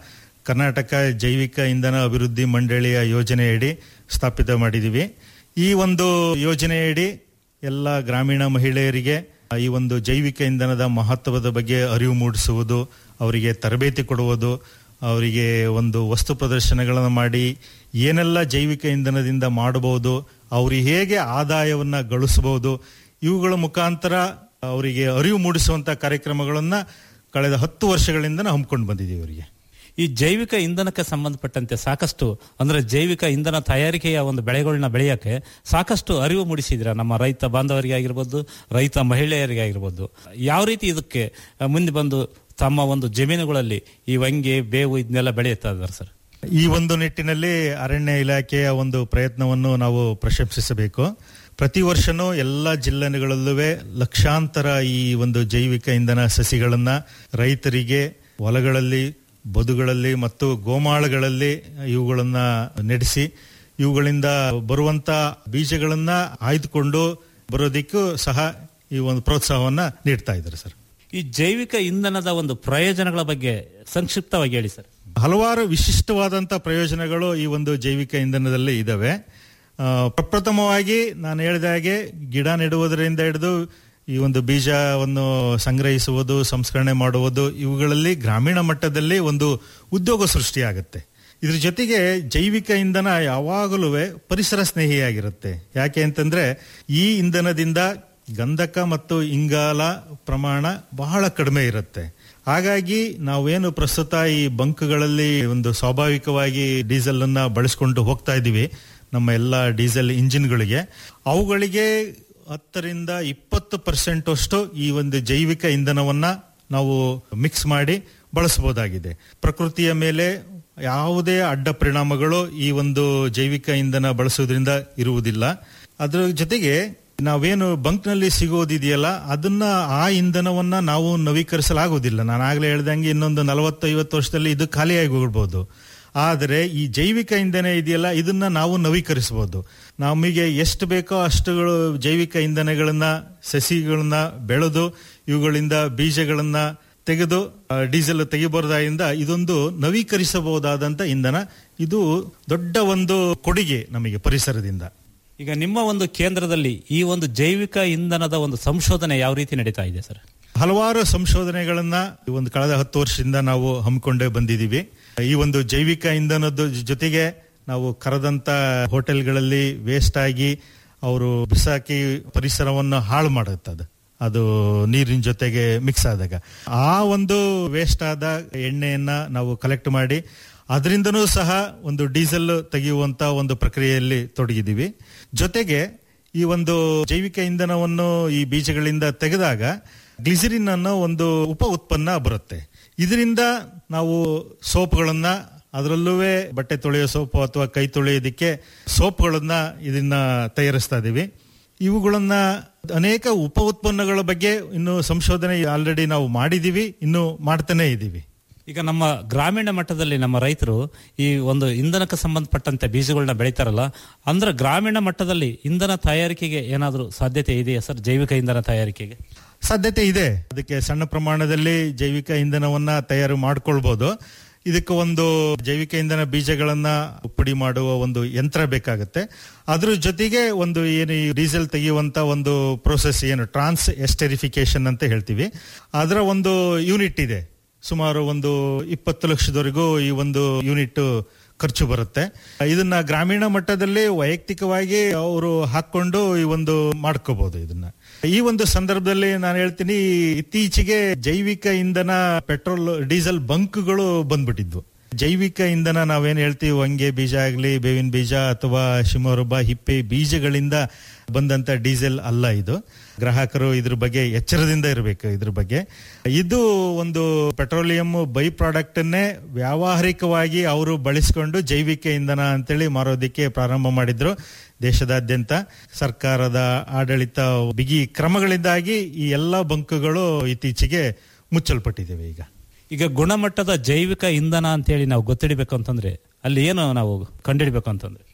[SPEAKER 11] ಕರ್ನಾಟಕ ಜೈವಿಕ ಇಂಧನ ಅಭಿವೃದ್ಧಿ ಮಂಡಳಿಯ ಯೋಜನೆಯಡಿ ಸ್ಥಾಪಿತ ಮಾಡಿದ್ದೀವಿ ಈ ಒಂದು ಯೋಜನೆಯಡಿ ಎಲ್ಲ ಗ್ರಾಮೀಣ ಮಹಿಳೆಯರಿಗೆ ಈ ಒಂದು ಜೈವಿಕ ಇಂಧನದ ಮಹತ್ವದ ಬಗ್ಗೆ ಅರಿವು ಮೂಡಿಸುವುದು ಅವರಿಗೆ ತರಬೇತಿ ಕೊಡುವುದು ಅವರಿಗೆ ಒಂದು ವಸ್ತು ಪ್ರದರ್ಶನಗಳನ್ನು ಮಾಡಿ ಏನೆಲ್ಲ ಜೈವಿಕ ಇಂಧನದಿಂದ ಮಾಡಬಹುದು ಅವ್ರಿಗೆ ಹೇಗೆ ಆದಾಯವನ್ನ ಗಳಿಸಬಹುದು ಇವುಗಳ ಮುಖಾಂತರ ಅವರಿಗೆ ಅರಿವು ಮೂಡಿಸುವಂತ ಕಾರ್ಯಕ್ರಮಗಳನ್ನ ಕಳೆದ ಹತ್ತು ವರ್ಷಗಳಿಂದ ನಾವು ಹಮ್ಮಿಕೊಂಡು ಬಂದಿದ್ದೀವಿ ಅವರಿಗೆ
[SPEAKER 6] ಈ ಜೈವಿಕ ಇಂಧನಕ್ಕೆ ಸಂಬಂಧಪಟ್ಟಂತೆ ಸಾಕಷ್ಟು ಅಂದ್ರೆ ಜೈವಿಕ ಇಂಧನ ತಯಾರಿಕೆಯ ಒಂದು ಬೆಳೆಗಳನ್ನ ಬೆಳೆಯಕ್ಕೆ ಸಾಕಷ್ಟು ಅರಿವು ಮೂಡಿಸಿದ್ರ ನಮ್ಮ ರೈತ ಬಾಂಧವರಿಗೆ ಆಗಿರ್ಬೋದು ರೈತ ಮಹಿಳೆಯರಿಗೆ ಆಗಿರ್ಬೋದು ಯಾವ ರೀತಿ ಇದಕ್ಕೆ ಆ, ಮುಂದೆ ಬಂದು ತಮ್ಮ ಒಂದು ಜಮೀನುಗಳಲ್ಲಿ ಈ ವಂಗೆ ಬೇವು ಇದನ್ನೆಲ್ಲ ಬೆಳೆಯುತ್ತಾ ಇದ್ದಾರೆ ಸರ್
[SPEAKER 11] ಈ ಒಂದು ನಿಟ್ಟಿನಲ್ಲಿ ಅರಣ್ಯ ಇಲಾಖೆಯ ಒಂದು ಪ್ರಯತ್ನವನ್ನು ನಾವು ಪ್ರಶಂಸಿಸಬೇಕು ಪ್ರತಿ ವರ್ಷನೂ ಎಲ್ಲ ಜಿಲ್ಲೆಗಳಲ್ಲೂ ಲಕ್ಷಾಂತರ ಈ ಒಂದು ಜೈವಿಕ ಇಂಧನ ಸಸಿಗಳನ್ನ ರೈತರಿಗೆ ಹೊಲಗಳಲ್ಲಿ ಬದುಗಳಲ್ಲಿ ಮತ್ತು ಗೋಮಾಳಗಳಲ್ಲಿ ಇವುಗಳನ್ನ ನಡೆಸಿ ಇವುಗಳಿಂದ ಬರುವಂತ ಬೀಜಗಳನ್ನ ಆಯ್ದುಕೊಂಡು ಬರೋದಿಕ್ಕೂ ಸಹ ಈ ಒಂದು ಪ್ರೋತ್ಸಾಹವನ್ನ ನೀಡ್ತಾ ಇದ್ದಾರೆ ಸರ್
[SPEAKER 6] ಈ ಜೈವಿಕ ಇಂಧನದ ಒಂದು ಪ್ರಯೋಜನಗಳ ಬಗ್ಗೆ ಸಂಕ್ಷಿಪ್ತವಾಗಿ ಹೇಳಿ ಸರ್
[SPEAKER 11] ಹಲವಾರು ವಿಶಿಷ್ಟವಾದಂಥ ಪ್ರಯೋಜನಗಳು ಈ ಒಂದು ಜೈವಿಕ ಇಂಧನದಲ್ಲಿ ಇದ್ದಾವೆ ಆ, ಪ್ರಪ್ರಥಮವಾಗಿ ನಾನು ಹೇಳಿದ ಹಾಗೆ ಗಿಡ ನೆಡುವುದರಿಂದ ಹಿಡಿದು ಈ ಒಂದು ಬೀಜವನ್ನು ಸಂಗ್ರಹಿಸುವುದು ಸಂಸ್ಕರಣೆ ಮಾಡುವುದು ಇವುಗಳಲ್ಲಿ ಗ್ರಾಮೀಣ ಮಟ್ಟದಲ್ಲಿ ಒಂದು ಉದ್ಯೋಗ ಸೃಷ್ಟಿಯಾಗುತ್ತೆ ಇದ್ರ ಜೊತೆಗೆ ಜೈವಿಕ ಇಂಧನ ಯಾವಾಗಲೂ ಪರಿಸರ ಸ್ನೇಹಿಯಾಗಿರುತ್ತೆ ಯಾಕೆ ಅಂತಂದ್ರೆ ಈ ಇಂಧನದಿಂದ ಗಂಧಕ ಮತ್ತು ಇಂಗಾಲ ಪ್ರಮಾಣ ಬಹಳ ಕಡಿಮೆ ಇರುತ್ತೆ ಹಾಗಾಗಿ ನಾವೇನು ಪ್ರಸ್ತುತ ಈ ಬಂಕ್ಗಳಲ್ಲಿ ಒಂದು ಸ್ವಾಭಾವಿಕವಾಗಿ ಡೀಸೆಲ್ ಅನ್ನ ಬಳಸ್ಕೊಂಡು ಹೋಗ್ತಾ ಇದ್ದೀವಿ ನಮ್ಮ ಎಲ್ಲ ಡೀಸೆಲ್ ಇಂಜಿನ್ಗಳಿಗೆ ಅವುಗಳಿಗೆ ಹತ್ತರಿಂದ ಇಪ್ಪತ್ತು ಪರ್ಸೆಂಟ್ ಅಷ್ಟು ಈ ಒಂದು ಜೈವಿಕ ಇಂಧನವನ್ನ ನಾವು ಮಿಕ್ಸ್ ಮಾಡಿ ಬಳಸಬಹುದಾಗಿದೆ ಪ್ರಕೃತಿಯ ಮೇಲೆ ಯಾವುದೇ ಅಡ್ಡ ಪರಿಣಾಮಗಳು ಈ ಒಂದು ಜೈವಿಕ ಇಂಧನ ಬಳಸೋದ್ರಿಂದ ಇರುವುದಿಲ್ಲ ಅದರ ಜೊತೆಗೆ ನಾವೇನು ಬಂಕ್ನಲ್ಲಿ ಸಿಗೋದಿದೆಯಲ್ಲ ಅದನ್ನ ಆ ಇಂಧನವನ್ನ ನಾವು ನವೀಕರಿಸಲಾಗುವುದಿಲ್ಲ ನಾನು ಆಗ್ಲೇ ಹೇಳ್ದಂಗೆ ಇನ್ನೊಂದು ನಲವತ್ತು ಐವತ್ತು ವರ್ಷದಲ್ಲಿ ಇದು ಖಾಲಿಯಾಗಿ ಹೋಗ್ಬೋದು ಆದರೆ ಈ ಜೈವಿಕ ಇಂಧನ ಇದೆಯಲ್ಲ ಇದನ್ನ ನಾವು ನವೀಕರಿಸಬಹುದು ನಮಗೆ ಎಷ್ಟು ಬೇಕೋ ಅಷ್ಟುಗಳು ಜೈವಿಕ ಇಂಧನಗಳನ್ನ ಸಸಿಗಳನ್ನ ಬೆಳೆದು ಇವುಗಳಿಂದ ಬೀಜಗಳನ್ನ ತೆಗೆದು ಆ, ಡೀಸೆಲ್ ತೆಗಿಬಾರ್ದಾಗಿಂದ ಇದೊಂದು ನವೀಕರಿಸಬಹುದಾದಂತ ಇಂಧನ ಇದು ದೊಡ್ಡ ಒಂದು ಕೊಡುಗೆ ನಮಗೆ ಪರಿಸರದಿಂದ
[SPEAKER 6] ಈಗ ನಿಮ್ಮ ಒಂದು ಕೇಂದ್ರದಲ್ಲಿ ಈ ಒಂದು ಜೈವಿಕ ಇಂಧನದ ಒಂದು ಸಂಶೋಧನೆ ಯಾವ ರೀತಿ ನಡೀತಾ ಇದೆ ಸರ್
[SPEAKER 11] ಹಲವಾರು ಸಂಶೋಧನೆಗಳನ್ನ ಈ ಒಂದು ಕಳೆದ ಹತ್ತು ವರ್ಷದಿಂದ ನಾವು ಹಮ್ಮಿಕೊಂಡೇ ಬಂದಿದ್ದೀವಿ ಈ ಒಂದು ಜೈವಿಕ ಇಂಧನದ ಜೊತೆಗೆ ನಾವು ಕರೆದಂತ ಹೋಟೆಲ್ಗಳಲ್ಲಿ ವೇಸ್ಟ್ ಆಗಿ ಅವರು ಬಿಸಾಕಿ ಪರಿಸರವನ್ನು ಹಾಳು ಮಾಡುತ್ತದೆ ಅದು ನೀರಿನ ಜೊತೆಗೆ ಮಿಕ್ಸ್ ಆದಾಗ ಆ ಒಂದು ವೇಸ್ಟ್ ಆದ ಎಣ್ಣೆಯನ್ನ ನಾವು ಕಲೆಕ್ಟ್ ಮಾಡಿ ಅದರಿಂದನೂ ಸಹ ಒಂದು ಡೀಸೆಲ್ ತೆಗೆಯುವಂತ ಒಂದು ಪ್ರಕ್ರಿಯೆಯಲ್ಲಿ ತೊಡಗಿದ್ದೀವಿ ಜೊತೆಗೆ ಈ ಒಂದು ಜೈವಿಕ ಇಂಧನವನ್ನು ಈ ಬೀಜಗಳಿಂದ ತೆಗೆದಾಗ ಗ್ಲಿಸರಿನ್ ಅನ್ನೋ ಒಂದು ಉಪ ಉತ್ಪನ್ನ ಬರುತ್ತೆ ಇದರಿಂದ ನಾವು ಸೋಪ್ಗಳನ್ನ ಅದರಲ್ಲೂ ಬಟ್ಟೆ ತೊಳೆಯೋ ಸೋಪು ಅಥವಾ ಕೈ ತೊಳೆಯೋದಕ್ಕೆ ಸೋಪ್ಗಳನ್ನ ಇದನ್ನ ತಯಾರಿಸ್ತಾ ಇದೀವಿ ಇವುಗಳನ್ನ ಅನೇಕ ಉಪ ಉತ್ಪನ್ನಗಳ ಬಗ್ಗೆ ಇನ್ನು ಸಂಶೋಧನೆ ಆಲ್ರೆಡಿ ನಾವು ಮಾಡಿದೀವಿ ಇನ್ನು ಮಾಡ್ತಾನೆ ಇದ್ದೀವಿ
[SPEAKER 6] ಈಗ ನಮ್ಮ ಗ್ರಾಮೀಣ ಮಟ್ಟದಲ್ಲಿ ನಮ್ಮ ರೈತರು ಈ ಒಂದು ಇಂಧನಕ್ಕೆ ಸಂಬಂಧಪಟ್ಟಂತೆ ಬೀಜಗಳನ್ನ ಬೆಳೀತಾರಲ್ಲ ಅಂದ್ರೆ ಗ್ರಾಮೀಣ ಮಟ್ಟದಲ್ಲಿ ಇಂಧನ ತಯಾರಿಕೆಗೆ ಏನಾದರೂ ಸಾಧ್ಯತೆ ಇದೆಯಾ ಸರ್ ಜೈವಿಕ ಇಂಧನ ತಯಾರಿಕೆಗೆ
[SPEAKER 11] ಸಾಧ್ಯತೆ ಇದೆ ಅದಕ್ಕೆ ಸಣ್ಣ ಪ್ರಮಾಣದಲ್ಲಿ ಜೈವಿಕ ಇಂಧನವನ್ನ ತಯಾರು ಮಾಡ್ಕೊಳ್ಬಹುದು ಇದಕ್ಕೆ ಒಂದು ಜೈವಿಕ ಇಂಧನ ಬೀಜಗಳನ್ನ ಪುಡಿ ಮಾಡುವ ಒಂದು ಯಂತ್ರ ಬೇಕಾಗುತ್ತೆ ಅದ್ರ ಜೊತೆಗೆ ಒಂದು ಏನು ಈ ಡೀಸೆಲ್ ತೆಗೆಯುವಂತ ಒಂದು ಪ್ರೋಸೆಸ್ ಏನು ಟ್ರಾನ್ಸ್ ಎಸ್ಟೆರಿಫಿಕೇಶನ್ ಅಂತ ಹೇಳ್ತೀವಿ ಅದರ ಒಂದು ಯೂನಿಟ್ ಇದೆ ಸುಮಾರು ಒಂದು ಇಪ್ಪತ್ತು ಲಕ್ಷದವರೆಗೂ ಈ ಒಂದು ಯೂನಿಟ್ ಖರ್ಚು ಬರುತ್ತೆ ಇದನ್ನ ಗ್ರಾಮೀಣ ಮಟ್ಟದಲ್ಲಿ ವೈಯಕ್ತಿಕವಾಗಿ ಅವರು ಹಾಕೊಂಡು ಈ ಒಂದು ಮಾಡ್ಕೋಬಹುದು ಇದನ್ನ ಈ ಒಂದು ಸಂದರ್ಭದಲ್ಲಿ ನಾನು ಹೇಳ್ತೀನಿ ಇತ್ತೀಚೆಗೆ ಜೈವಿಕ ಇಂಧನ ಪೆಟ್ರೋಲ್ ಡೀಸೆಲ್ ಬಂಕ್ಗಳು ಬಂದ್ಬಿಟ್ಟಿದ್ವು ಜೈವಿಕ ಇಂಧನ ನಾವೇನ್ ಹೇಳ್ತೀವಿ ಹೊಂಗೆ ಬೀಜ ಆಗಲಿ ಬೇವಿನ ಬೀಜ ಅಥವಾ ಶಿಮೊರಬ ಹಿಪ್ಪೆ ಬೀಜಗಳಿಂದ ಬಂದಂತ ಡೀಸೆಲ್ ಅಲ್ಲ ಇದು ಗ್ರಾಹಕರು ಇದ್ರ ಬಗ್ಗೆ ಎಚ್ಚರದಿಂದ ಇರಬೇಕು ಇದ್ರ ಬಗ್ಗೆ ಇದು ಒಂದು ಪೆಟ್ರೋಲಿಯಂ ಬೈ ಪ್ರಾಡಕ್ಟ್ ಅನ್ನೇ ವ್ಯಾವಹಾರಿಕವಾಗಿ ಅವರು ಬಳಸಿಕೊಂಡು ಜೈವಿಕ ಇಂಧನ ಅಂತೇಳಿ ಮಾರೋದಿಕ್ಕೆ ಪ್ರಾರಂಭ ಮಾಡಿದ್ರು ದೇಶದಾದ್ಯಂತ ಸರ್ಕಾರದ ಆಡಳಿತ ಬಿಗಿ ಕ್ರಮಗಳಿಂದಾಗಿ ಈ ಎಲ್ಲ ಬಂಕ್ಗಳು ಇತ್ತೀಚೆಗೆ ಮುಚ್ಚಲ್ಪಟ್ಟಿದ್ದೇವೆ ಈಗ
[SPEAKER 6] ಈಗ ಗುಣಮಟ್ಟದ ಜೈವಿಕ ಇಂಧನ ಅಂತೇಳಿ ನಾವು ಗೊತ್ತಿಡಬೇಕು ಅಂತಂದ್ರೆ ಅಲ್ಲಿ ಏನು ನಾವು ಕಂಡುಹಿಡಬೇಕು ಅಂತಂದ್ರೆ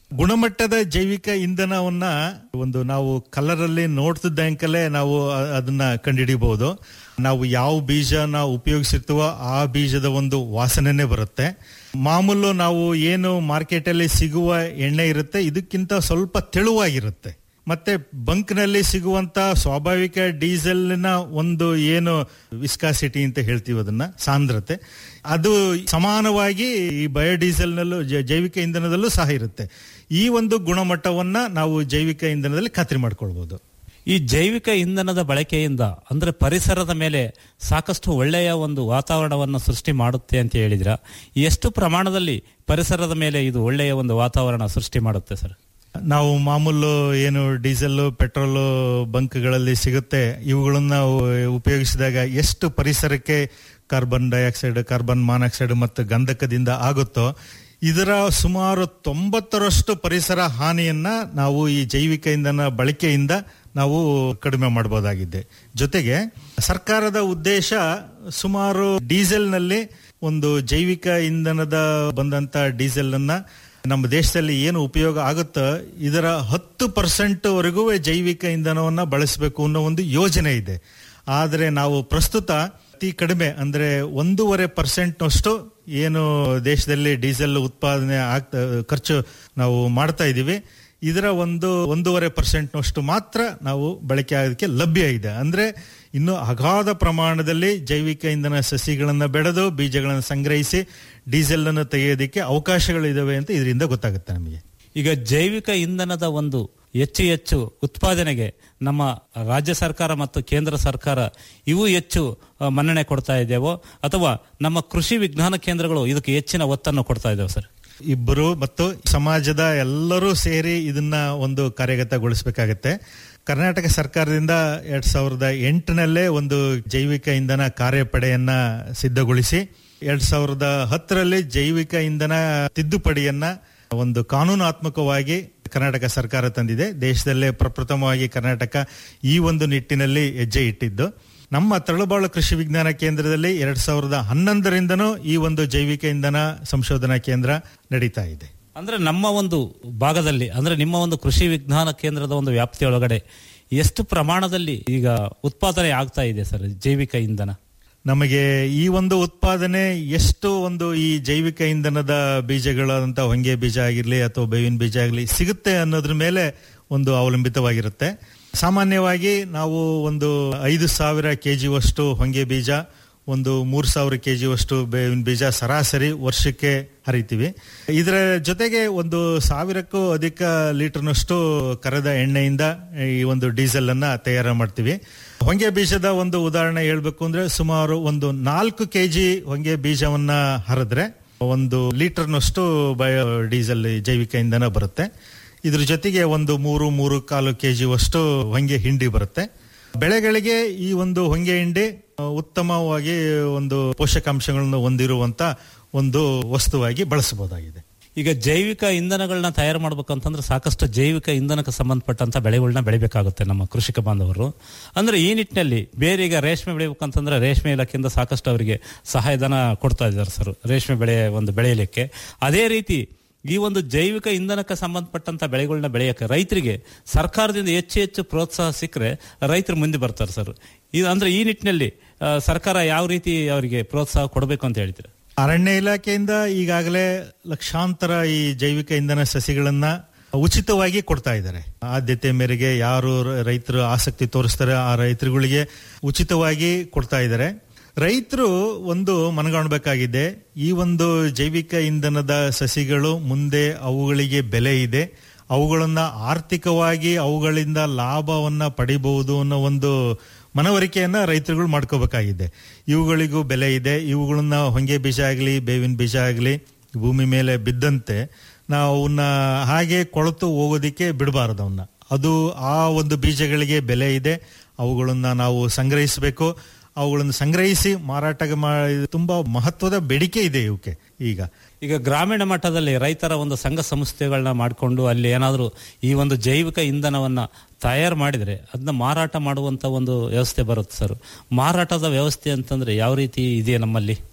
[SPEAKER 11] ಗುಣಮಟ್ಟದ ಜೈವಿಕ ಇಂಧನವನ್ನ ಒಂದು ನಾವು ಕಲರ್ ಅಲ್ಲಿ ನೋಡ್ತಿದ್ದಂಕಲೇ ನಾವು ಅ- ಅದನ್ನ ಕಂಡುಹಿಡಿಬಹುದು ನಾವು ಯಾವ ಬೀಜ ನಾವು ಉಪಯೋಗಿಸಿರ್ತೀವೋ ಆ ಬೀಜದ ಒಂದು ವಾಸನೆನೇ ಬರುತ್ತೆ ಮಾಮೂಲು ನಾವು ಏನು ಮಾರ್ಕೆಟ್ ಅಲ್ಲಿ ಸಿಗುವ ಎಣ್ಣೆ ಇರುತ್ತೆ ಇದಕ್ಕಿಂತ ಸ್ವಲ್ಪ ತೆಳುವಾಗಿರುತ್ತೆ ಮತ್ತೆ ಬಂಕ್ನಲ್ಲಿ ಸಿಗುವಂತ ಸ್ವಾಭಾವಿಕ ಡೀಸೆಲ್ನ ಒಂದು ಏನು ವಿಸ್ಕಾಸಿಟಿ ಅಂತ ಹೇಳ್ತೀವಿ ಅದನ್ನ ಸಾಂದ್ರತೆ ಅದು ಸಮಾನವಾಗಿ ಈ ಬಯೋಡೀಸೆಲ್ನಲ್ಲೂ ಜ- ಜೈವಿಕ ಇಂಧನದಲ್ಲೂ ಸಹ ಇರುತ್ತೆ ಈ ಒಂದು ಗುಣಮಟ್ಟವನ್ನ ನಾವು ಜೈವಿಕ ಇಂಧನದಲ್ಲಿ ಖಾತ್ರಿ ಮಾಡ್ಕೊಳ್ಬಹುದು
[SPEAKER 6] ಈ ಜೈವಿಕ ಇಂಧನದ ಬಳಕೆಯಿಂದ ಅಂದ್ರೆ ಪರಿಸರದ ಮೇಲೆ ಸಾಕಷ್ಟು ಒಳ್ಳೆಯ ಒಂದು ವಾತಾವರಣವನ್ನು ಸೃಷ್ಟಿ ಮಾಡುತ್ತೆ ಅಂತ ಹೇಳಿದ್ರ ಎಷ್ಟು ಪ್ರಮಾಣದಲ್ಲಿ ಪರಿಸರದ ಮೇಲೆ ಇದು ಒಳ್ಳೆಯ ಒಂದು ವಾತಾವರಣ ಸೃಷ್ಟಿ ಮಾಡುತ್ತೆ ಸರ್
[SPEAKER 11] ನಾವು ಮಾಮೂಲು ಏನು ಡೀಸೆಲ್ ಪೆಟ್ರೋಲ್ ಬಂಕ್ಗಳಲ್ಲಿ ಸಿಗುತ್ತೆ ಇವುಗಳನ್ನ ಉಪಯೋಗಿಸಿದಾಗ ಎಷ್ಟು ಪರಿಸರಕ್ಕೆ ಕಾರ್ಬನ್ ಡೈಆಕ್ಸೈಡ್ ಕಾರ್ಬನ್ ಮಾನಾಕ್ಸೈಡ್ ಮತ್ತು ಗಂಧಕದಿಂದ ಆಗುತ್ತೋ ಇದರ ಸುಮಾರು ತೊಂಬತ್ತರಷ್ಟು ಪರಿಸರ ಹಾನಿಯನ್ನ ನಾವು ಈ ಜೈವಿಕ ಇಂಧನ ಬಳಕೆಯಿಂದ ನಾವು ಕಡಿಮೆ ಮಾಡಬಹುದಾಗಿದೆ ಜೊತೆಗೆ ಸರ್ಕಾರದ ಉದ್ದೇಶ ಸುಮಾರು ಡೀಸೆಲ್ನಲ್ಲಿ ಒಂದು ಜೈವಿಕ ಇಂಧನದ ಬಂದಂತ ಡೀಸೆಲ್ ಅನ್ನ ನಮ್ಮ ದೇಶದಲ್ಲಿ ಏನು ಉಪಯೋಗ ಆಗುತ್ತೋ ಇದರ ಹತ್ತು ಪರ್ಸೆಂಟ್ ವರೆಗೂ ಜೈವಿಕ ಇಂಧನವನ್ನ ಬಳಸಬೇಕು ಅನ್ನೋ ಒಂದು ಯೋಜನೆ ಇದೆ ಆದರೆ ನಾವು ಪ್ರಸ್ತುತ ಅತಿ ಕಡಿಮೆ ಅಂದ್ರೆ ಒಂದೂವರೆ ಪರ್ಸೆಂಟ್ನಷ್ಟು ಏನು ದೇಶದಲ್ಲಿ ಡೀಸೆಲ್ ಉತ್ಪಾದನೆ ಆಗ್ತಾ ಖರ್ಚು ನಾವು ಮಾಡ್ತಾ ಇದ್ದೀವಿ ಇದರ ಒಂದು ಒಂದೂವರೆ ಪರ್ಸೆಂಟ್ನಷ್ಟು ಮಾತ್ರ ನಾವು ಬಳಕೆ ಆಗೋದಕ್ಕೆ ಲಭ್ಯ ಇದೆ ಅಂದ್ರೆ ಇನ್ನು ಅಗಾಧ ಪ್ರಮಾಣದಲ್ಲಿ ಜೈವಿಕ ಇಂಧನ ಸಸಿಗಳನ್ನ ಬೆಳೆದು ಬೀಜಗಳನ್ನು ಸಂಗ್ರಹಿಸಿ ಡೀಸೆಲ್ ಅನ್ನು ತೆಗೆಯೋದಕ್ಕೆ ಅವಕಾಶಗಳಿದಾವೆ ಅಂತ ಇದರಿಂದ ಗೊತ್ತಾಗುತ್ತೆ ನಮಗೆ
[SPEAKER 6] ಈಗ ಜೈವಿಕ ಇಂಧನದ ಒಂದು ಹೆಚ್ಚು ಹೆಚ್ಚು ಉತ್ಪಾದನೆಗೆ ನಮ್ಮ ರಾಜ್ಯ ಸರ್ಕಾರ ಮತ್ತು ಕೇಂದ್ರ ಸರ್ಕಾರ ಇವು ಹೆಚ್ಚು ಆ, ಮನ್ನಣೆ ಕೊಡ್ತಾ ಇದ್ದೇವೋ ಅಥವಾ ನಮ್ಮ ಕೃಷಿ ವಿಜ್ಞಾನ ಕೇಂದ್ರಗಳು ಇದಕ್ಕೆ ಹೆಚ್ಚಿನ ಒತ್ತನ್ನು ಕೊಡ್ತಾ ಇದ್ದೇವೆ ಸರ್
[SPEAKER 11] ಇಬ್ಬರು ಮತ್ತು ಸಮಾಜದ ಎಲ್ಲರೂ ಸೇರಿ ಇದನ್ನ ಒಂದು ಕಾರ್ಯಗತಗೊಳಿಸಬೇಕಾಗತ್ತೆ ಕರ್ನಾಟಕ ಸರ್ಕಾರದಿಂದ ಎರಡ್ ಸಾವಿರದ ಎಂಟನಲ್ಲೇ ಒಂದು ಜೈವಿಕ ಇಂಧನ ಕಾರ್ಯಪಡೆಯನ್ನ ಸಿದ್ಧಗೊಳಿಸಿ ಎರಡ್ ಸಾವಿರದ ಹತ್ತರಲ್ಲಿ ಜೈವಿಕ ಇಂಧನ ತಿದ್ದುಪಡಿಯನ್ನ ಒಂದು ಕಾನೂನಾತ್ಮಕವಾಗಿ ಕರ್ನಾಟಕ ಸರ್ಕಾರ ತಂದಿದೆ ದೇಶದಲ್ಲೇ ಪ್ರಪ್ರಥಮವಾಗಿ ಕರ್ನಾಟಕ ಈ ಒಂದು ನಿಟ್ಟಿನಲ್ಲಿ ಹೆಜ್ಜೆ ಇಟ್ಟಿದ್ದು ನಮ್ಮ ತರಳುಬಾಳು ಕೃಷಿ ವಿಜ್ಞಾನ ಕೇಂದ್ರದಲ್ಲಿ ಎರಡ್ ಸಾವಿರದ ಹನ್ನೊಂದರಿಂದನೂ ಈ ಒಂದು ಜೈವಿಕ ಇಂಧನ ಸಂಶೋಧನಾ ಕೇಂದ್ರ ನಡೀತಾ ಇದೆ
[SPEAKER 6] ಅಂದ್ರೆ ನಮ್ಮ ಒಂದು ಭಾಗದಲ್ಲಿ ಅಂದ್ರೆ ನಿಮ್ಮ ಒಂದು ಕೃಷಿ ವಿಜ್ಞಾನ ಕೇಂದ್ರದ ಒಂದು ವ್ಯಾಪ್ತಿಯೊಳಗಡೆ ಎಷ್ಟು ಪ್ರಮಾಣದಲ್ಲಿ ಈಗ ಉತ್ಪಾದನೆ ಆಗ್ತಾ ಇದೆ ಸರ್ ಜೈವಿಕ ಇಂಧನ
[SPEAKER 11] ನಮಗೆ ಈ ಒಂದು ಉತ್ಪಾದನೆ ಎಷ್ಟು ಒಂದು ಈ ಜೈವಿಕ ಇಂಧನದ ಬೀಜಗಳಂತ ಹೊಂಗೆ ಬೀಜ ಆಗಿರ್ಲಿ ಅಥವಾ ಬೇವಿನ ಬೀಜ ಆಗಲಿ ಸಿಗುತ್ತೆ ಅನ್ನೋದ್ರ ಮೇಲೆ ಒಂದು ಅವಲಂಬಿತವಾಗಿರುತ್ತೆ ಸಾಮಾನ್ಯವಾಗಿ ನಾವು ಒಂದು ಐದು ಸಾವಿರ ಕೆಜಿವಷ್ಟು ಹೊಂಗೆ ಬೀಜ ಒಂದು ಮೂರ್ ಸಾವಿರ ಕೆಜಿವಷ್ಟು ಬೇವಿನ ಬೀಜ ಸರಾಸರಿ ವರ್ಷಕ್ಕೆ ಹರಿತೀವಿ ಇದರ ಜೊತೆಗೆ ಒಂದು ಸಾವಿರಕ್ಕೂ ಅಧಿಕ ಲೀಟರ್ನಷ್ಟು ಕರೆದ ಎಣ್ಣೆಯಿಂದ ಈ ಒಂದು ಡೀಸೆಲ್ ಅನ್ನ ತಯಾರು ಮಾಡ್ತೀವಿ ಹೊಂಗೆ ಬೀಜದ ಒಂದು ಉದಾಹರಣೆ ಹೇಳ್ಬೇಕು ಅಂದ್ರೆ ಸುಮಾರು ಒಂದು ನಾಲ್ಕು ಕೆಜಿ ಹೊಂಗೆ ಬೀಜವನ್ನ ಹರಿದ್ರೆ ಒಂದು ಲೀಟರ್ನಷ್ಟು ಬಯೋ ಡೀಸೆಲ್ ಜೈವಿಕ ಇಂಧನ ಬರುತ್ತೆ ಇದ್ರ ಜೊತೆಗೆ ಒಂದು ಮೂರು ಮೂರು ಕಾಲು ಕೆಜಿವಷ್ಟು ಹೊಂಗೆ ಹಿಂಡಿ ಬರುತ್ತೆ ಬೆಳೆಗಳಿಗೆ ಈ ಒಂದು ಹೊಂಗೆ ಹಿಂಡಿ ಆ, ಉತ್ತಮವಾಗಿ ಒಂದು ಪೋಷಕಾಂಶಗಳನ್ನು ಹೊಂದಿರುವಂತ ಒಂದು ವಸ್ತುವಾಗಿ ಬಳಸಬಹುದಾಗಿದೆ
[SPEAKER 6] ಈಗ ಜೈವಿಕ ಇಂಧನಗಳನ್ನ ತಯಾರು ಮಾಡ್ಬೇಕಂತಂದ್ರೆ ಸಾಕಷ್ಟು ಜೈವಿಕ ಇಂಧನಕ್ಕೆ ಸಂಬಂಧಪಟ್ಟಂತ ಬೆಳೆಗಳನ್ನ ಬೆಳಿಬೇಕಾಗುತ್ತೆ ನಮ್ಮ ಕೃಷಿಕ ಬಾಂಧವರು ಅಂದ್ರೆ ಈ ನಿಟ್ಟಿನಲ್ಲಿ ಬೇರೆ ಈಗ ರೇಷ್ಮೆ ಬೆಳಿಬೇಕಂತಂದ್ರೆ ರೇಷ್ಮೆ ಇಲಾಖೆಯಿಂದ ಸಾಕಷ್ಟು ಅವರಿಗೆ ಸಹಾಯಧನ ಕೊಡ್ತಾ ಇದ್ದಾರೆ ಸರ್ ರೇಷ್ಮೆ ಬೆಳೆ ಒಂದು ಬೆಳೆಯಲಿಕ್ಕೆ ಅದೇ ರೀತಿ ಈ ಒಂದು ಜೈವಿಕ ಇಂಧನಕ್ಕೆ ಸಂಬಂಧಪಟ್ಟಂತ ಬೆಳೆಗಳನ್ನ ಬೆಳೆಯಕ್ಕೆ ರೈತರಿಗೆ ಸರ್ಕಾರದಿಂದ ಹೆಚ್ಚು ಹೆಚ್ಚು ಪ್ರೋತ್ಸಾಹ ಸಿಕ್ಕರೆ ರೈತರು ಮುಂದೆ ಬರ್ತಾರೆ ಸರ್ ಇದು ಅಂದ್ರೆ ಈ ನಿಟ್ಟಿನಲ್ಲಿ ಆ, ಸರ್ಕಾರ ಯಾವ ರೀತಿ ಅವರಿಗೆ ಪ್ರೋತ್ಸಾಹ ಕೊಡಬೇಕು ಅಂತ ಹೇಳ್ತೀರಾ
[SPEAKER 11] ಅರಣ್ಯ ಇಲಾಖೆಯಿಂದ ಈಗಾಗಲೇ ಲಕ್ಷಾಂತರ ಈ ಜೈವಿಕ ಇಂಧನ ಸಸಿಗಳನ್ನ ಉಚಿತವಾಗಿ ಕೊಡ್ತಾ ಇದ್ದಾರೆ ಆದ್ಯತೆ ಮೇರೆಗೆ ಯಾರು ರ- ರೈತರು ಆಸಕ್ತಿ ತೋರಿಸ್ತಾರೆ ಆ ರೈತರುಗಳಿಗೆ ಉಚಿತವಾಗಿ ಕೊಡ್ತಾ ಇದ್ದಾರೆ ರೈತರು ಒಂದು ಮನಗಾಣಬೇಕಾಗಿದೆ ಈ ಒಂದು ಜೈವಿಕ ಇಂಧನದ ಸಸಿಗಳು ಮುಂದೆ ಅವುಗಳಿಗೆ ಬೆಲೆ ಇದೆ ಅವುಗಳನ್ನ ಆರ್ಥಿಕವಾಗಿ ಅವುಗಳಿಂದ ಲಾಭವನ್ನ ಪಡಿಬಹುದು ಅನ್ನೋ ಒಂದು ಮನವರಿಕೆಯನ್ನ ರೈತರುಗಳು ಮಾಡ್ಕೋಬೇಕಾಗಿದೆ ಇವುಗಳಿಗೂ ಬೆಲೆ ಇದೆ ಇವುಗಳನ್ನ ಹೊಂಗೆ ಬೀಜ ಆಗಲಿ ಬೇವಿನ ಬೀಜ ಆಗಲಿ ಭೂಮಿ ಮೇಲೆ ಬಿದ್ದಂತೆ ನಾವು ಅವನ್ನ ಹಾಗೆ ಕೊಳತು ಹೋಗೋದಿಕ್ಕೆ ಬಿಡಬಾರದು ಅವನ್ನ ಅದು ಆ ಒಂದು ಬೀಜಗಳಿಗೆ ಬೆಲೆ ಇದೆ ಅವುಗಳನ್ನ ನಾವು ಸಂಗ್ರಹಿಸಬೇಕು ಅವುಗಳನ್ನು ಸಂಗ್ರಹಿಸಿ ಮಾರಾಟ ಮಾಡಿ ತುಂಬಾ ಮಹತ್ವದ ಬೇಡಿಕೆ ಇದೆ ಇವಕ್ಕೆ ಈಗ
[SPEAKER 6] ಈಗ ಗ್ರಾಮೀಣ ಮಟ್ಟದಲ್ಲಿ ರೈತರ ಒಂದು ಸಂಘ ಸಂಸ್ಥೆಗಳನ್ನ ಮಾಡಿಕೊಂಡು ಅಲ್ಲಿ ಏನಾದರೂ ಈ ಒಂದು ಜೈವಿಕ ಇಂಧನವನ್ನ ತಯಾರು ಮಾಡಿದ್ರೆ ಅದನ್ನ ಮಾರಾಟ ಮಾಡುವಂತ ಒಂದು ವ್ಯವಸ್ಥೆ ಬರುತ್ತೆ ಸರ್ ಮಾರಾಟದ ವ್ಯವಸ್ಥೆ ಅಂತಂದ್ರೆ ಯಾವ ರೀತಿ ಇದೆ ನಮ್ಮಲ್ಲಿ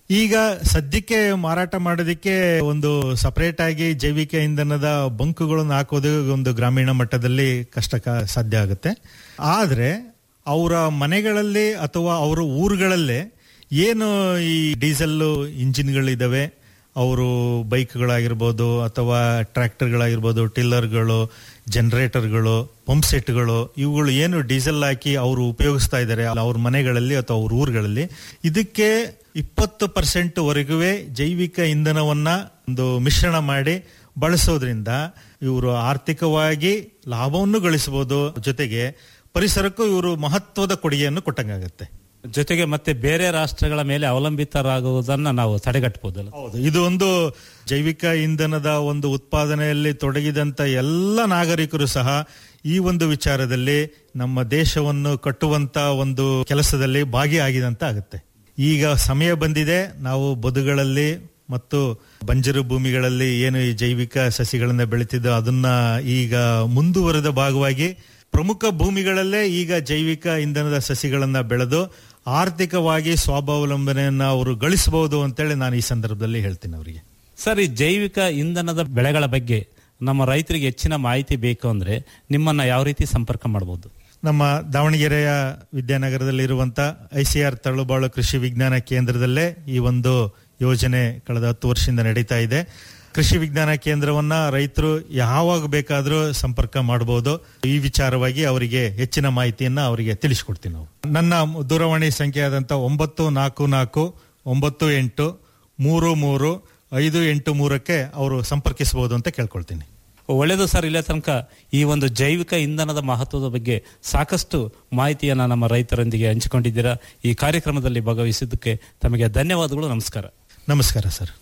[SPEAKER 11] ಈಗ ಸದ್ಯಕ್ಕೆ ಮಾರಾಟ ಮಾಡೋದಕ್ಕೆ ಒಂದು ಸಪರೇಟ್ ಆಗಿ ಜೈವಿಕ ಇಂಧನದ ಬಂಕುಗಳನ್ನು ಹಾಕೋದು ಒಂದು ಗ್ರಾಮೀಣ ಮಟ್ಟದಲ್ಲಿ ಕಷ್ಟ ಸಾಧ್ಯ ಆಗುತ್ತೆ ಆದ್ರೆ ಅವರ ಮನೆಗಳಲ್ಲಿ ಅಥವಾ ಅವರ ಊರುಗಳಲ್ಲೇ ಏನು ಈ ಡೀಸೆಲ್ ಇಂಜಿನ್ಗಳಿದಾವೆ ಅವರು ಬೈಕ್ಗಳಾಗಿರ್ಬೋದು ಅಥವಾ ಟ್ರ್ಯಾಕ್ಟರ್ಗಳಾಗಿರ್ಬೋದು ಟಿಲ್ಲರ್ಗಳು ಜನರೇಟರ್ಗಳು ಪಂಪ್ ಸೆಟ್ಗಳು ಇವುಗಳು ಏನು ಡೀಸೆಲ್ ಹಾಕಿ ಅವರು ಉಪಯೋಗಿಸ್ತಾ ಇದ್ದಾರೆ ಅವ್ರ ಮನೆಗಳಲ್ಲಿ ಅಥವಾ ಅವ್ರ ಊರುಗಳಲ್ಲಿ ಇದಕ್ಕೆ ಇಪ್ಪತ್ತು ಪರ್ಸೆಂಟ್ ವರೆಗೂ ಜೈವಿಕ ಇಂಧನವನ್ನ ಒಂದು ಮಿಶ್ರಣ ಮಾಡಿ ಬಳಸೋದ್ರಿಂದ ಇವರು ಆರ್ಥಿಕವಾಗಿ ಲಾಭವನ್ನು ಗಳಿಸಬಹುದು ಜೊತೆಗೆ ಪರಿಸರಕ್ಕೂ ಇವರು ಮಹತ್ವದ ಕೊಡುಗೆಯನ್ನು ಕೊಟ್ಟಂಗಾಗತ್ತೆ
[SPEAKER 6] ಜೊತೆಗೆ ಮತ್ತೆ ಬೇರೆ ರಾಷ್ಟ್ರಗಳ ಮೇಲೆ ಅವಲಂಬಿತರಾಗುವುದನ್ನ ನಾವು ತಡೆಗಟ್ಟಬಹುದಲ್ಲ
[SPEAKER 11] ಹೌದು ಇದು ಒಂದು ಜೈವಿಕ ಇಂಧನದ ಒಂದು ಉತ್ಪಾದನೆಯಲ್ಲಿ ತೊಡಗಿದಂತ ಎಲ್ಲ ನಾಗರಿಕರು ಸಹ ಈ ಒಂದು ವಿಚಾರದಲ್ಲಿ ನಮ್ಮ ದೇಶವನ್ನು ಕಟ್ಟುವಂತ ಒಂದು ಕೆಲಸದಲ್ಲಿ ಭಾಗಿಯಾಗಿದಂತ ಆಗುತ್ತೆ ಈಗ ಸಮಯ ಬಂದಿದೆ ನಾವು ಬದುಗಳಲ್ಲಿ ಮತ್ತು ಬಂಜರು ಭೂಮಿಗಳಲ್ಲಿ ಏನು ಈ ಜೈವಿಕ ಸಸಿಗಳನ್ನ ಬೆಳೀತಿದ್ದೋ ಅದನ್ನ ಈಗ ಮುಂದುವರೆದ ಭಾಗವಾಗಿ ಪ್ರಮುಖ ಭೂಮಿಗಳಲ್ಲೇ ಈಗ ಜೈವಿಕ ಇಂಧನದ ಸಸಿಗಳನ್ನ ಬೆಳೆದು ಆರ್ಥಿಕವಾಗಿ ಸ್ವಾವಲಂಬನೆಯನ್ನ ಅವರು ಗಳಿಸಬಹುದು ಅಂತೇಳಿ ನಾನು ಈ ಸಂದರ್ಭದಲ್ಲಿ ಹೇಳ್ತೀನಿ ಅವರಿಗೆ
[SPEAKER 6] ಸರ್ ಈ ಜೈವಿಕ ಇಂಧನದ ಬೆಳೆಗಳ ಬಗ್ಗೆ ನಮ್ಮ ರೈತರಿಗೆ ಹೆಚ್ಚಿನ ಮಾಹಿತಿ ಬೇಕು ಅಂದ್ರೆ ನಿಮ್ಮನ್ನ ಯಾವ ರೀತಿ ಸಂಪರ್ಕ ಮಾಡಬಹುದು
[SPEAKER 11] ನಮ್ಮ ದಾವಣಗೆರೆಯ ವಿದ್ಯಾನಗರದಲ್ಲಿರುವಂತ ಐಸಿಆರ್ ತಳ್ಳುಬಾಳು ಕೃಷಿ ವಿಜ್ಞಾನ ಕೇಂದ್ರದಲ್ಲೇ ಈ ಒಂದು ಯೋಜನೆ ಕಳೆದ ಹತ್ತು ವರ್ಷದಿಂದ ನಡೀತಾ ಇದೆ ಕೃಷಿ ವಿಜ್ಞಾನ ಕೇಂದ್ರವನ್ನ ರೈತರು ಯಾವಾಗ ಬೇಕಾದರೂ ಸಂಪರ್ಕ ಮಾಡಬಹುದು ಈ ವಿಚಾರವಾಗಿ ಅವರಿಗೆ ಹೆಚ್ಚಿನ ಮಾಹಿತಿಯನ್ನ ಅವರಿಗೆ ತಿಳಿಸ್ಕೊಡ್ತೀವಿ ನಾವು ನನ್ನ ದೂರವಾಣಿ ಸಂಖ್ಯೆ ಆದಂತ ಒಂಬತ್ತು ನಾಲ್ಕು ನಾಲ್ಕು ಒಂಬತ್ತು ಎಂಟು ಮೂರು ಮೂರು ಐದು ಎಂಟು ಮೂರಕ್ಕೆ ಅವರು ಸಂಪರ್ಕಿಸಬಹುದು ಅಂತ ಕೇಳ್ಕೊಳ್ತೀನಿ
[SPEAKER 6] ಒಳ್ಳೆಯದು ಸರ್ ಇಲ್ಲೇ ತನಕ ಈ ಒಂದು ಜೈವಿಕ ಇಂಧನದ ಮಹತ್ವದ ಬಗ್ಗೆ ಸಾಕಷ್ಟು ಮಾಹಿತಿಯನ್ನ ನಮ್ಮ ರೈತರೊಂದಿಗೆ ಹಂಚಿಕೊಂಡಿದ್ದೀರಾ ಈ ಕಾರ್ಯಕ್ರಮದಲ್ಲಿ ಭಾಗವಹಿಸಿದ್ದಕ್ಕೆ ತಮಗೆ ಧನ್ಯವಾದಗಳು ನಮಸ್ಕಾರ
[SPEAKER 11] ನಮಸ್ಕಾರ ಸರ್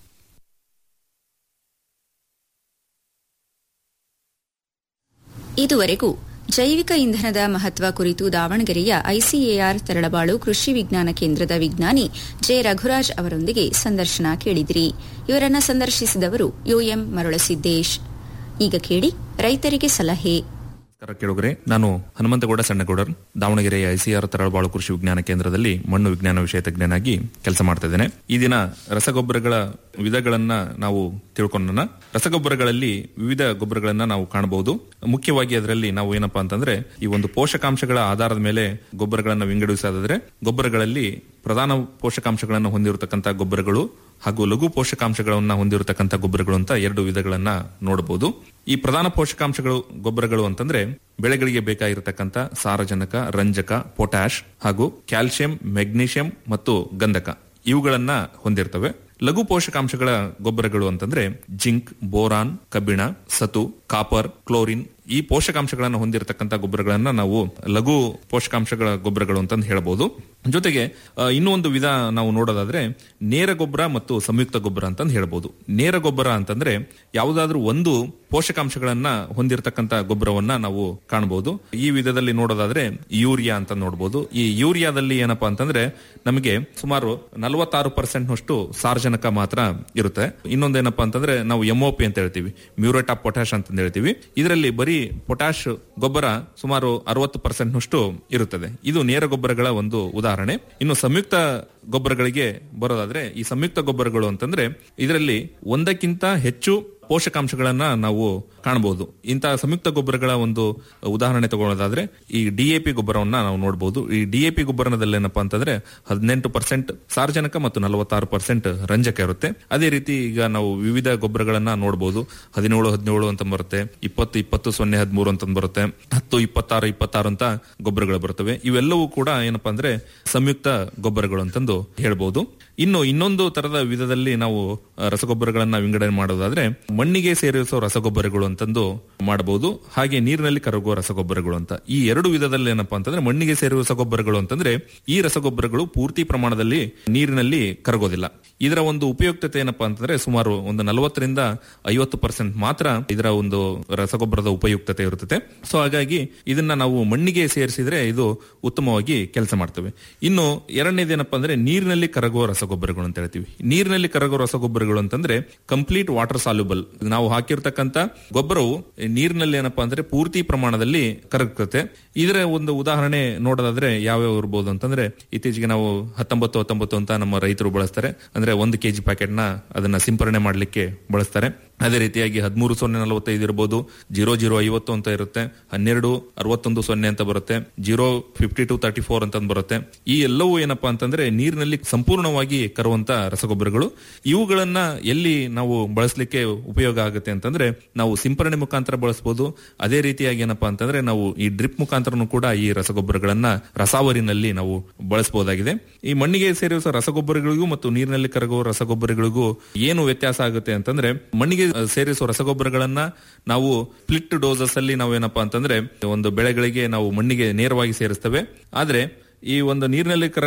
[SPEAKER 5] ಇದುವರೆಗೂ ಜೈವಿಕ ಇಂಧನದ ಮಹತ್ವ ಕುರಿತು ದಾವಣಗೆರೆಯ ಐಸಿಎಆರ್ ತರಳಬಾಳು ಕೃಷಿ ವಿಜ್ಞಾನ ಕೇಂದ್ರದ ವಿಜ್ಞಾನಿ ಜೆ ರಘುರಾಜ್ ಅವರೊಂದಿಗೆ ಸಂದರ್ಶನ ಕೇಳಿದಿರಿ ಇವರನ್ನ ಸಂದರ್ಶಿಸಿದವರು ಯುಎಂ ಮರುಳಸಿದ್ದೇಶ್ ಈಗ ಕೇಳಿ ರೈತರಿಗೆ ಸಲಹೆ
[SPEAKER 12] ನಮಸ್ಕಾರ ಕೇಳುಗರೆ ನಾನು ಹನುಮಂತಗೌಡ ಸಣ್ಣಗೌಡರ್ ದಾವಣಗೆರೆಯ ಐಸಿಆರ್ ತರಳಬಾಳು ಕೃಷಿ ವಿಜ್ಞಾನ ಕೇಂದ್ರದಲ್ಲಿ ಮಣ್ಣು ವಿಜ್ಞಾನ ವಿಷಯ ತಜ್ಞನಾಗಿ ಕೆಲಸ ಮಾಡ್ತಾ ಇದ್ದೇನೆ ಈ ದಿನ ರಸಗೊಬ್ಬರಗಳ ವಿಧಗಳನ್ನ ನಾವು ತಿಳ್ಕೊಂಡೋಣ ರಸಗೊಬ್ಬರಗಳಲ್ಲಿ ವಿವಿಧ ಗೊಬ್ಬರಗಳನ್ನ ನಾವು ಕಾಣಬಹುದು ಮುಖ್ಯವಾಗಿ ಅದರಲ್ಲಿ ನಾವು ಏನಪ್ಪಾ ಅಂತಂದ್ರೆ ಈ ಒಂದು ಪೋಷಕಾಂಶಗಳ ಆಧಾರದ ಮೇಲೆ ಗೊಬ್ಬರಗಳನ್ನ ವಿಂಗಡಿಸೋದಾದ್ರೆ ಗೊಬ್ಬರಗಳಲ್ಲಿ ಪ್ರಧಾನ ಪೋಷಕಾಂಶಗಳನ್ನು ಹೊಂದಿರತಕ್ಕಂಥ ಗೊಬ್ಬರಗಳು ಹಾಗೂ ಲಘು ಪೋಷಕಾಂಶಗಳನ್ನ ಹೊಂದಿರತಕ್ಕಂಥ ಗೊಬ್ಬರಗಳು ಅಂತ ಎರಡು ವಿಧಗಳನ್ನ ನೋಡಬಹುದು ಈ ಪ್ರಧಾನ ಪೋಷಕಾಂಶಗಳು ಗೊಬ್ಬರಗಳು ಅಂತಂದ್ರೆ ಬೆಳೆಗಳಿಗೆ ಬೇಕಾಗಿರತಕ್ಕಂಥ ಸಾರಜನಕ ರಂಜಕ ಪೊಟ್ಯಾಶ್ ಹಾಗೂ ಕ್ಯಾಲ್ಸಿಯಂ ಮೆಗ್ನೀಷಿಯಂ ಮತ್ತು ಗಂಧಕ ಇವುಗಳನ್ನ ಹೊಂದಿರ್ತವೆ ಲಘು ಪೋಷಕಾಂಶಗಳ ಗೊಬ್ಬರಗಳು ಅಂತಂದ್ರೆ ಜಿಂಕ್ ಬೋರಾನ್ ಕಬ್ಬಿಣ ಸತು ಕಾಪರ್ ಕ್ಲೋರಿನ್ ಈ ಪೋಷಕಾಂಶಗಳನ್ನು ಹೊಂದಿರತಕ್ಕಂಥ ಗೊಬ್ಬರಗಳನ್ನ ನಾವು ಲಘು ಪೋಷಕಾಂಶಗಳ ಗೊಬ್ಬರಗಳು ಅಂತಂದು ಹೇಳಬಹುದು ಜೊತೆಗೆ ಆ, ಇನ್ನೂ ಒಂದು ವಿಧ ನಾವು ನೋಡೋದಾದ್ರೆ ನೇರ ಗೊಬ್ಬರ ಮತ್ತು ಸಂಯುಕ್ತ ಗೊಬ್ಬರ ಅಂತಂದು ಹೇಳಬಹುದು ನೇರ ಗೊಬ್ಬರ ಅಂತಂದ್ರೆ ಯಾವುದಾದ್ರೂ ಒಂದು ಪೋಷಕಾಂಶಗಳನ್ನ ಹೊಂದಿರತಕ್ಕಂಥ ಗೊಬ್ಬರವನ್ನ ನಾವು ಕಾಣಬಹುದು ಈ ವಿಧದಲ್ಲಿ ನೋಡೋದಾದ್ರೆ ಯೂರಿಯಾ ಅಂತ ನೋಡಬಹುದು ಈ ಯೂರಿಯಾದಲ್ಲಿ ಏನಪ್ಪಾ ಅಂತಂದ್ರೆ ನಮಗೆ ಸುಮಾರು ನಲವತ್ತಾರು ಪರ್ಸೆಂಟ್ ನಷ್ಟು ಸಾರ್ವಜನಿಕ ಮಾತ್ರ ಇರುತ್ತೆ ಇನ್ನೊಂದೇನಪ್ಪಾ ಅಂತಂದ್ರೆ ನಾವು ಎಂಒಪಿ ಅಂತ ಹೇಳ್ತೀವಿ ಮ್ಯೂರೇಟ್ ಆಫ್ ಪೊಟ್ಯಾಶ್ ಅಂತ ಹೇಳ್ತೀವಿ ಇದರಲ್ಲಿ ಬರೀ ಪೊಟ್ಯಾಶ್ ಗೊಬ್ಬರ ಸುಮಾರು ಅರವತ್ತು ಪರ್ಸೆಂಟ್ ನಷ್ಟು ಇರುತ್ತದೆ ಇದು ನೇರ ಗೊಬ್ಬರಗಳ ಒಂದು ಉದಾಹರಣೆ ಇನ್ನು ಸಂಯುಕ್ತ ಗೊಬ್ಬರಗಳಿಗೆ ಬರೋದಾದ್ರೆ ಈ ಸಂಯುಕ್ತ ಗೊಬ್ಬರಗಳು ಅಂತಂದ್ರೆ ಇದರಲ್ಲಿ ಒಂದಕ್ಕಿಂತ ಹೆಚ್ಚು ಪೋಷಕಾಂಶಗಳನ್ನ ನಾವು ಕಾಣಬಹುದು ಇಂತಹ ಸಂಯುಕ್ತ ಗೊಬ್ಬರಗಳ ಒಂದು ಉದಾಹರಣೆ ತಗೊಳ್ಳೋದಾದ್ರೆ ಈ ಡಿಎಪಿ ಗೊಬ್ಬರವನ್ನ ನಾವು ನೋಡಬಹುದು ಈ ಡಿಎಪಿ ಗೊಬ್ಬರದಲ್ಲಿ ಏನಪ್ಪಾ ಅಂತಂದ್ರೆ ಹದಿನೆಂಟು ಪರ್ಸೆಂಟ್ ಸಾರ್ವಜನಿಕ ಮತ್ತು ನಲವತ್ತಾರು ಪರ್ಸೆಂಟ್ ರಂಜಕ ಇರುತ್ತೆ ಅದೇ ರೀತಿ ಈಗ ನಾವು ವಿವಿಧ ಗೊಬ್ಬರಗಳನ್ನ ನೋಡಬಹುದು ಹದಿನೇಳು ಹದಿನೇಳು ಅಂತ ಬರುತ್ತೆ ಇಪ್ಪತ್ತು ಇಪ್ಪತ್ತು ಸೊನ್ನೆ ಹದಿಮೂರು ಅಂತ ಬರುತ್ತೆ ಹತ್ತು ಇಪ್ಪತ್ತಾರು ಇಪ್ಪತ್ತಾರು ಅಂತ ಗೊಬ್ಬರಗಳು ಬರ್ತವೆ ಇವೆಲ್ಲವೂ ಕೂಡ ಏನಪ್ಪಾ ಅಂದ್ರೆ ಸಂಯುಕ್ತ ಗೊಬ್ಬರಗಳು ಅಂತಂದು ಹೇಳ್ಬಹುದು ಇನ್ನು ಇನ್ನೊಂದು ತರದ ವಿಧದಲ್ಲಿ ನಾವು ಆ, ರಸಗೊಬ್ಬರಗಳನ್ನ ವಿಂಗಡಣೆ ಮಾಡೋದಾದ್ರೆ ಮಣ್ಣಿಗೆ ಸೇರಿಸೋ ರಸಗೊಬ್ಬರಗಳು ಅಂತಂದು ಮಾಡಬಹುದು ಹಾಗೆ ನೀರಿನಲ್ಲಿ ಕರಗುವ ರಸಗೊಬ್ಬರಗಳು ಅಂತ ಈ ಎರಡು ವಿಧದಲ್ಲಿ ಏನಪ್ಪಾ ಅಂತಂದ್ರೆ ಮಣ್ಣಿಗೆ ಸೇರುವ ರಸಗೊಬ್ಬರಗಳು ಅಂತಂದ್ರೆ ಈ ರಸಗೊಬ್ಬರಗಳು ಪೂರ್ತಿ ಪ್ರಮಾಣದಲ್ಲಿ ನೀರಿನಲ್ಲಿ ಕರಗೋದಿಲ್ಲ ಇದರ ಒಂದು ಉಪಯುಕ್ತತೆ ಏನಪ್ಪಾ ಅಂತಂದ್ರೆ ಸುಮಾರು ಒಂದು ನಲವತ್ತರಿಂದ ಐವತ್ತು ಪರ್ಸೆಂಟ್ ಮಾತ್ರ ಇದರ ಒಂದು ರಸಗೊಬ್ಬರದ ಉಪಯುಕ್ತತೆ ಇರುತ್ತದೆ ಸೊ ಹಾಗಾಗಿ ಇದನ್ನ ನಾವು ಮಣ್ಣಿಗೆ ಸೇರಿಸಿದ್ರೆ ಇದು ಉತ್ತಮವಾಗಿ ಕೆಲಸ ಮಾಡ್ತವೆ ಇನ್ನು ಎರಡನೇದೇನಪ್ಪ ಅಂದ್ರೆ ನೀರಿನಲ್ಲಿ ಕರಗುವ ರಸಗೊಬ್ಬರಗಳು ಅಂತ ಹೇಳ್ತೀವಿ ನೀರಿನಲ್ಲಿ ಕರಗುವ ರಸಗೊಬ್ಬರಗಳು ಅಂತಂದ್ರೆ ಕಂಪ್ಲೀಟ್ ವಾಟರ್ ಸಾಲ್ಯುಬಲ್ ನಾವು ಹಾಕಿರ್ತಕ್ಕಂತ ಗೊಬ್ಬರವು ನೀರಿನಲ್ಲಿ ಏನಪ್ಪಾ ಅಂದ್ರೆ ಪೂರ್ತಿ ಪ್ರಮಾಣದಲ್ಲಿ ಕರಗುತ್ತೆ ಇದರ ಒಂದು ಉದಾಹರಣೆ ನೋಡೋದಾದ್ರೆ ಯಾವ್ಯಾವ ಇರ್ಬೋದು ಅಂತಂದ್ರೆ ಇತ್ತೀಚೆಗೆ ನಾವು ಹತ್ತೊಂಬತ್ತು ಹತ್ತೊಂಬತ್ತು ಅಂತ ನಮ್ಮ ರೈತರು ಬಳಸ್ತಾರೆ ಅಂದ್ರೆ ಅಂದ್ರೆ ಒಂದು ಕೆಜಿ ಪ್ಯಾಕೆಟ್ ನ ಅದನ್ನ ಸಿಂಪರಣೆ ಮಾಡಲಿಕ್ಕೆ ಬಳಸ್ತಾರೆ ಅದೇ ರೀತಿಯಾಗಿ ಹದಿಮೂರು ಸೊನ್ನೆ ನಲವತ್ತೈದು ಇರಬಹುದು ಜೀರೋ ಜೀರೋ ಐವತ್ತು ಅಂತ ಇರುತ್ತೆ ಹನ್ನೆರಡು ಅರವತ್ತೊಂದು ಸೊನ್ನೆ ಅಂತ ಬರುತ್ತೆ zero fifty two thirty four ಅಂತ ಬರುತ್ತೆ ಈ ಎಲ್ಲವೂ ಏನಪ್ಪಾ ಅಂತಂದ್ರೆ ನೀರಿನಲ್ಲಿ ಸಂಪೂರ್ಣವಾಗಿ ಕರುವಂತ ರಸಗೊಬ್ಬರಗಳು ಇವುಗಳನ್ನ ಎಲ್ಲಿ ನಾವು ಬಳಸಲಿಕ್ಕೆ ಉಪಯೋಗ ಆಗುತ್ತೆ ಅಂತಂದ್ರೆ ನಾವು ಸಿಂಪರಣೆ ಮುಖಾಂತರ ಬಳಸಬಹುದು ಅದೇ ರೀತಿಯಾಗಿ ಏನಪ್ಪಾ ಅಂತಂದ್ರೆ ನಾವು ಈ ಡ್ರಿಪ್ ಮುಖಾಂತರನು ಕೂಡ ಈ ರಸಗೊಬ್ಬರಗಳನ್ನ ರಸಾವರಿನಲ್ಲಿ ನಾವು ಬಳಸಬಹುದಾಗಿದೆ ಈ ಮಣ್ಣಿಗೆ ಸೇರಿಸುವ ರಸಗೊಬ್ಬರಗಳಿಗೂ ಮತ್ತು ನೀರಿನಲ್ಲಿ ಕರಗುವ ರಸಗೊಬ್ಬರಗಳಿಗೂ ಏನು ವ್ಯತ್ಯಾಸ ಆಗುತ್ತೆ ಅಂತಂದ್ರೆ ಮಣ್ಣಿಗೆ ಸೇರಿಸುವ ರಸಗೊಬ್ಬರಗಳನ್ನ ನಾವು ಸ್ಪ್ಲಿಟ್ ಡೋಸಸ್ ಅಲ್ಲಿ ನಾವೇನಪ್ಪಾ ಅಂತಂದ್ರೆ ಒಂದು ಬೆಳೆಗಳಿಗೆ ನಾವು ಮಣ್ಣಿಗೆ ನೇರವಾಗಿ ಸೇರಿಸ್ತೇವೆ ಆದ್ರೆ ಈ ಒಂದು ನೀರಿನಲ್ಲಿ ಕರ